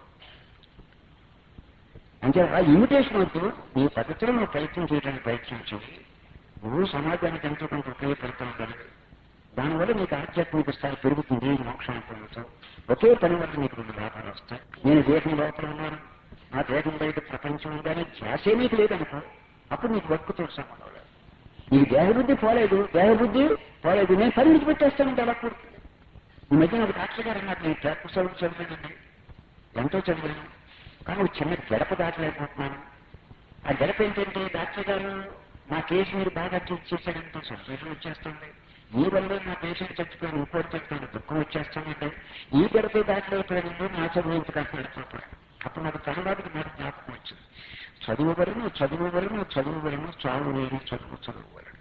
A: అంటే ఆ ఇమిటేషన్ వద్దు నీ పద్ధతిలో నువ్వు ప్రయత్నం చేయడానికి ప్రయత్నించు నువ్వు సమాజానికి ఎంతో కొంత ఉపయోగపడుతూ ఉండాలి దానివల్ల నీకు ఆధ్యాత్మిక స్థాయి పెరుగుతుంది మోక్షాన్ని పొందుతావు ఒకే పని వల్ల నీకు రెండు లాభాలు వస్తాయి నేను దేశం లోపల ఉన్నాను నా దేశం బయట ప్రపంచం ఉందని ధ్యాసే నీకు లేదనుకో అప్పుడు నీకు వర్క్తో సంబంధం లేదు నీకు దేహబుద్ధి పోలేదు దేహబుద్ధి పోలేదు నేను పని నుంచి పెట్టేస్తానంటే అలా కూడుతుంది ఈ మధ్య నాకు డాక్టర్ గారు అన్నారు నేను ట్రాక్ చదువు చదివానండి ఎంతో చదివాను కానీ ఒక చిన్న గడప దాటలేకపోతున్నాను ఆ గడప ఏంటంటే డాక్టర్ గారు నా కేసు మీరు బాగా ట్రీట్ చేశారంటే సంతోషం వచ్చేస్తుంది మీ వల్లే నా పేషెంట్ చచ్చిపోయిన ఇంకోటి చచ్చిపోయిన దుఃఖం వచ్చేస్తానంటే ఈ గడపే దాటలేకపోయానండి నా చదువు ఇంత కష్టపడిపోతాను అప్పుడు నాకు తర్వాతకి నాకు జ్ఞాపకం వచ్చింది చదువువలను చదువువలను చదువువలను చావు లేని చదువు చదువువలను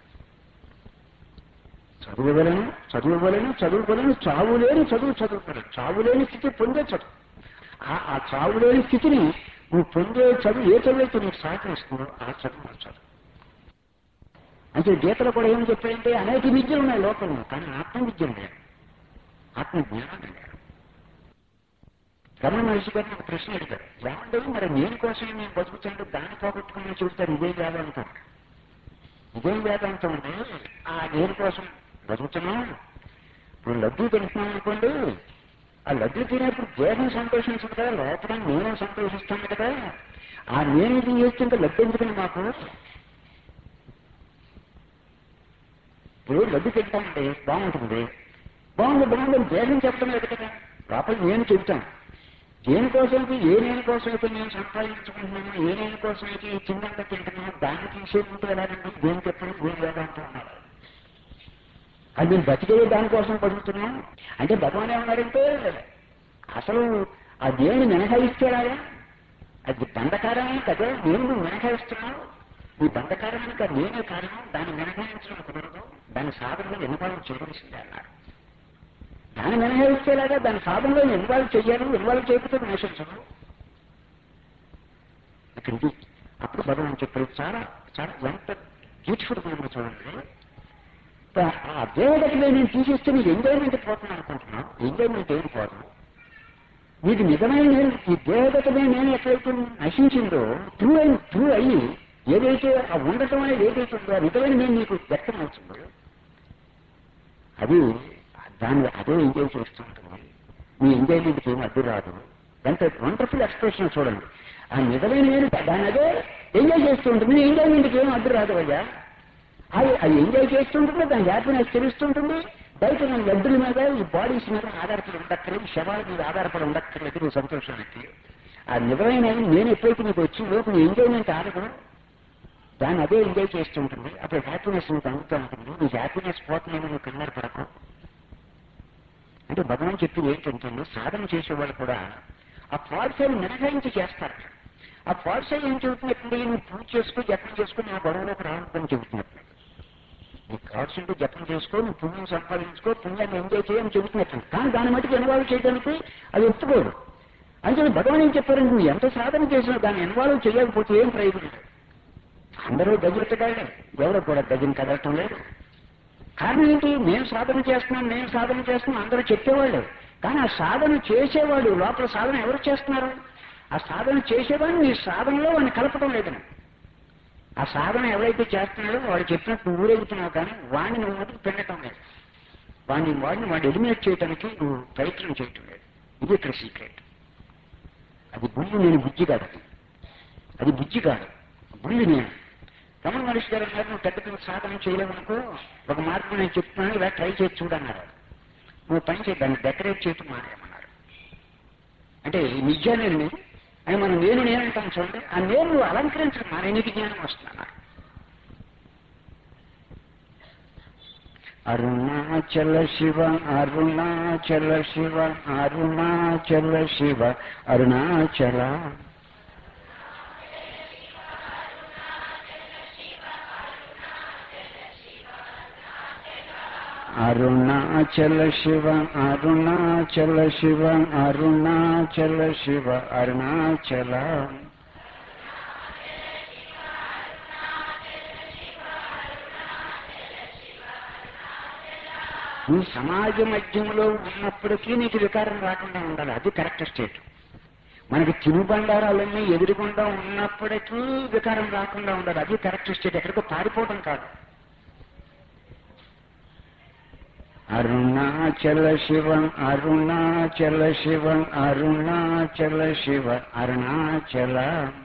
A: చదువువలను చదువువలను చదువువలను చావు లేని చదువు చదువువలను చావు లేని స్థితి పొందే చదువు ఆ ఆ చావు లేని స్థితిని నువ్వు పొందే చదువు ఏ చదువు అయితే నీకు సహకరిస్తుందో ఆ చదువు ఆ చదువు అంటే గీతలో కూడా ఏం చెప్పారంటే అనేక విద్యలు ఉన్నాయి లోకంలో కానీ ఆత్మ విద్య లేదు ఆత్మ జ్ఞానం లేదు రమణ మహర్షి గారిని ఒక ప్రశ్న అడిగారు ఏమంటే మరి నేను కోసం నేను బతుకుతుంటే దాన్ని పోగొట్టుకుని చూస్తారు ఇదే వేదాంతం ఇదేం వేదాంతం అంటే ఆ నేను కోసం బతుకుతున్నాం ఇప్పుడు లడ్డూ తింటున్నాం అనుకోండి ఆ లడ్డూ తినేప్పుడు దేహం సంతోషించదు కదా లోపల నేను సంతోషిస్తాను కదా ఆ నేను ఇది చేస్తుంటే లడ్డు ఎందుకని మాకు ఇప్పుడు లడ్డు తింటామండి బాగుంటుంది బాగుంది బాగుంది దేహం చెప్పడం లేదు కదా లోపల నేను చెబుతాను దేనికోసం అయితే ఏ నేను కోసం అయితే నేను సంపాదించుకుంటున్నాను ఏ నేను కోసం అయితే ఈ చిన్నంతా తింటున్నాను దాన్ని తీసేకుంటూ ఎలాగండి దేనికి ఎప్పుడు దేని వేదాంతం ఉన్నారు అది నేను బతికే దానికోసం బతుకుతున్నాం అంటే భగవాన్ ఏమన్నారంటే అసలు ఆ దేవుని మినహాయిస్తేలాగా అది బంధకారమే కదా నేను నువ్వు మినహాయిస్తున్నావు ఈ బంధకారానికి అది నేనే కారణం దాన్ని మినహాయించడం కుదరదు దాని సాధనలో ఇన్వాల్వ్ చేయవలసిందే అన్నారు దాన్ని మినహాయిస్తేలాగా దాని సాధనలో ఇన్వాల్వ్ చెయ్యాలి ఇన్వాల్వ్ చేయకపోతే విమర్శించను ఇక్కడికి అప్పుడు భగవాన్ చెప్పారు చాలా చాలా ఎంత బ్యూటిఫుల్ గా చూడండి ఆ దేవతలో నేను తీసేస్తే నీకు ఎంజాయ్మెంట్ పోతున్నాను అనుకుంటున్నాను ఎంజాయ్మెంట్ ఏం పోదు నీకు నిజమైన నేను ఈ దేవతమే నేను ఎక్కడైతే నశించిందో ట్రూ అయిన ట్రూ అయ్యి ఏదైతే ఆ ఉండటం అనేది ఏదైతే ఉందో ఆ నిజమైన నేను నీకు వ్యక్తం అవుతుందో అది దాన్ని అదే ఎంజాయ్ చేస్తూ ఉంటుంది మీ ఎంజాయ్మెంట్కి ఏం అడ్డు రాదు ఎంత వండర్ఫుల్ ఎక్స్ప్రెషన్ చూడండి ఆ నిజమైన నేను దాన్ని అదే ఎంజాయ్ చేస్తూ ఉంటుంది మీ ఎంజాయ్మెంట్కి ఏం అడ్డు రాదు అయ్యా అది అది ఎంజాయ్ చేస్తుంటుంది దాని హ్యాపీనెస్ తెలుస్తుంటుంది బయట మన లడ్డుల మీద ఈ బాడీస్ మీద ఆధారపడి ఉండక్కర్లేదు శవాల మీద ఆధారపడి ఉండక్కర్లేదు నువ్వు సంతోషానికి ఆ నిజమైన నేను ఎప్పుడైతే నీకు వచ్చి లోపు నీ ఎంజాయ్మెంట్ ఆడదు దాన్ని అదే ఎంజాయ్ చేస్తుంటుంది అప్పుడు హ్యాపీనెస్ నీకు అందుతూ ఉంటుంది నీ హ్యాపీనెస్ పోతుందని నువ్వు కంగారు పడకు అంటే భగవాన్ చెప్పింది ఏంటంటే సాధన చేసేవాళ్ళు కూడా ఆ ఫాల్స్ అయి మినహాయించి చేస్తారు ఆ ఫాల్స్ అయి ఏం చెబుతున్నట్టు నువ్వు పూజ చేసుకుని జపం చేసుకుని ఆ గొడవలోకి రావద్దని చెబుతున్నట్టు నీకు కావాల్సింటే జపం చేసుకో నువ్వు పుణ్యం సంపాదించుకో పుణ్యాన్ని ఎంజాయ్ చేయని చెబుతున్నట్టు కానీ దాని మటుకు ఇన్వాల్వ్ చేయడానికి అది ఒప్పుకోదు అంటే భగవాన్ ఏం చెప్పారంటే నువ్వు ఎంత సాధన చేసినా దాన్ని ఇన్వాల్వ్ చేయకపోతే ఏం ప్రయోజనం లేదు అందరూ గజులతగానే ఎవరు కూడా గజం కదలటం లేదు కారణం ఏంటి నేను సాధన చేస్తున్నాను నేను సాధన చేస్తున్నాను అందరూ చెప్పేవాళ్ళు కానీ ఆ సాధన చేసేవాడు లోపల సాధన ఎవరు చేస్తున్నారు ఆ సాధన చేసేవాడిని నీ సాధనలో వాడిని కలపడం లేదని ఆ సాధన ఎవరైతే చేస్తున్నాడో వాడు చెప్పినట్టు నువ్వు ఊరేగుతున్నావు కానీ వాడిని నువ్వు మటుకు పెండటం లేదు వాడిని వాడిని వాడిని ఎలిమినేట్ చేయడానికి నువ్వు ప్రయత్నం చేయటం లేదు ఇది ఇక్కడ సీక్రెట్ అది బుద్ధి నేను బుద్ధి కాదు అది. అది బుద్ధి కాదు బుల్లి నేను రమణ మహర్షి గారు అన్నారు నువ్వు పెద్ద పెద్ద సాధన చేయలేవనుకో ఒక మార్గం నేను చెప్తున్నాను ఇలా ట్రై చేసి చూడన్నారు నువ్వు పని చేయి దాన్ని డెకరేట్ చేయటం మానేయమన్నారు అంటే ఈ నిజాన్ని అని మనం నేను నేనంటాం చూడండి ఆ నేను నువ్వు అలంకరించడం మానే నీకు జ్ఞానం వస్తున్నా అరుణాచల శివ అరుణాచల శివ అరుణాచల శివ అరుణాచల అరుణాచల శివ అరుణాచల శివ అరుణాచల శివ అరుణాచల నీ సమాజ మధ్యంలో ఉన్నప్పటికీ నీకు వికారం రాకుండా ఉండాలి అది కరెక్ట్ స్టేట్ మనకి తినుబండారాలన్నీ ఎదురుగుండా ఉన్నప్పటికీ వికారం రాకుండా ఉండాలి అది కరెక్ట్ స్టేట్ ఎక్కడికో పారిపోవడం కాదు అరుణాచల శివ అరుణాచల శివ అరుణాచల శివ అరుణాచల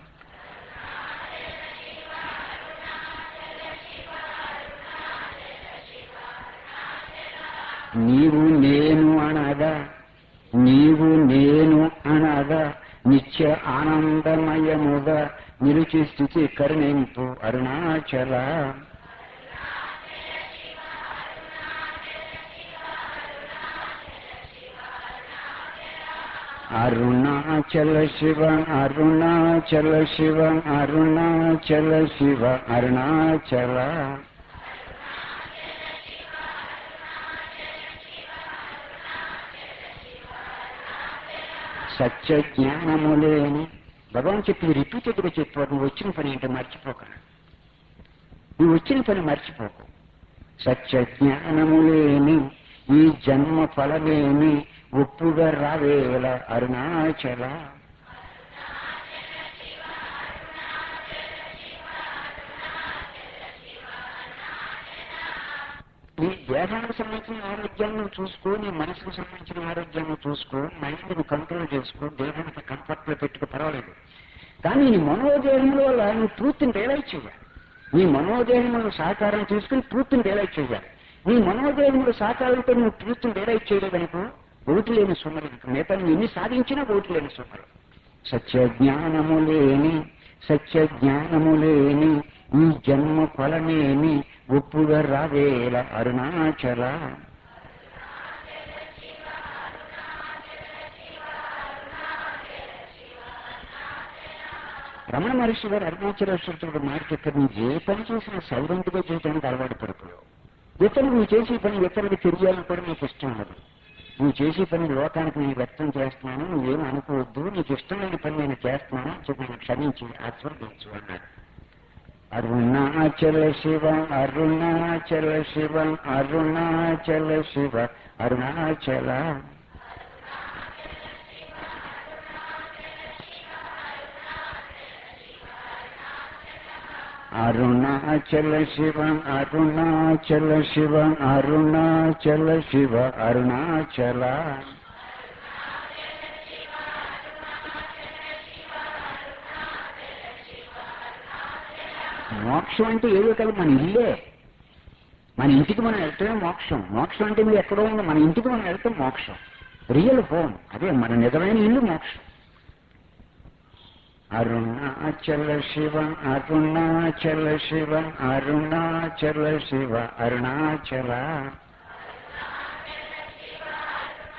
A: నీవు నేను అనగా నీవు నేను అనగా నిత్య ఆనందమయముగా నిలిచి స్థితి కరుణింపు అరుణాచల అరుణాచల శివ అరుణాచల శివ అరుణాచల శివ అరుణాచల సత్య జ్ఞానము లేని భగవాన్ చెప్పింది రిపీటెడ్గా చెప్పు నువ్వు వచ్చిన పని ఏంటో మర్చిపోక నువ్వు వచ్చిన పని మర్చిపోకు సత్య జ్ఞానము లేని ఈ జన్మ ఫలమేమి ఒప్పుగా రావేల అరుణాచల నీ దేహానికి సంబంధించిన ఆరోగ్యాన్ని నువ్వు చూసుకో నీ మనసుకు సంబంధించిన ఆరోగ్యాన్ని చూసుకో మైండ్ని కంట్రోల్ చేసుకో దేహానికి కంఫర్ట్ లో పెట్టుకో పర్వాలేదు కానీ నీ మనోదేహంలో నువ్వు ట్రూత్ని రియలైజ్ చేయాలి నీ మనోదేహంలో సహకారం తీసుకుని ట్రూత్ని రియలైజ్ చేయాలి నీ మనోదేహంలో సహకారంతో నువ్వు ట్రూత్ని రియలైజ్ చేయలేదనుకో ఓటు లేని సుమ్మలు మిగతా నువ్వు ఎన్ని సాధించినా ఓటు లేని సుమ్మలు సత్య జ్ఞానము లేని సత్య జ్ఞానము లేని ఈ జన్మ ఫలమేమి ఒప్పుగా రావేల అరుణాచల రమణ మహర్షి గారు అరుణాచలేశ్వరుడు మాట చెప్పారు నువ్వు ఏ పని చేసినా సైలెంట్ గా చేయడానికి అలవాటు పడిపోయావు ఇతరులు నువ్వు చేసే పని ఇతరులకు తెలియాలని కూడా నీకు ఇష్టం ఉండదు నువ్వు చేసే పని లోకానికి నేను వ్యక్తం చేస్తున్నాను నువ్వేం అనుకోవద్దు నీకు ఇష్టమైన పని నేను చేస్తున్నాను చెప్పి నేను క్షమించి ఆస్వర్దించు అన్నాడు అరుణాచల శివ అరుణాచల శివ అరుణాచల శివ అరుణాచల అరుణాచల శివ అరుణాచల శివ అరుణాచల శివ అరుణాచల మోక్షం అంటే ఏదో కాదు మన ఇల్లే మన ఇంటికి మనం వెళ్తేనే మోక్షం మోక్షం అంటే మీరు ఎక్కడో ఉంది మన ఇంటికి మనం వెళ్తే మోక్షం రియల్ హోమ్ అదే మన నిజమైన ఇల్లు మోక్షం అరుణాచల శివ అరుణాచల శివ అరుణాచల శివ అరుణాచల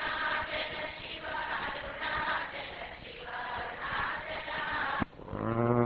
A: ఓ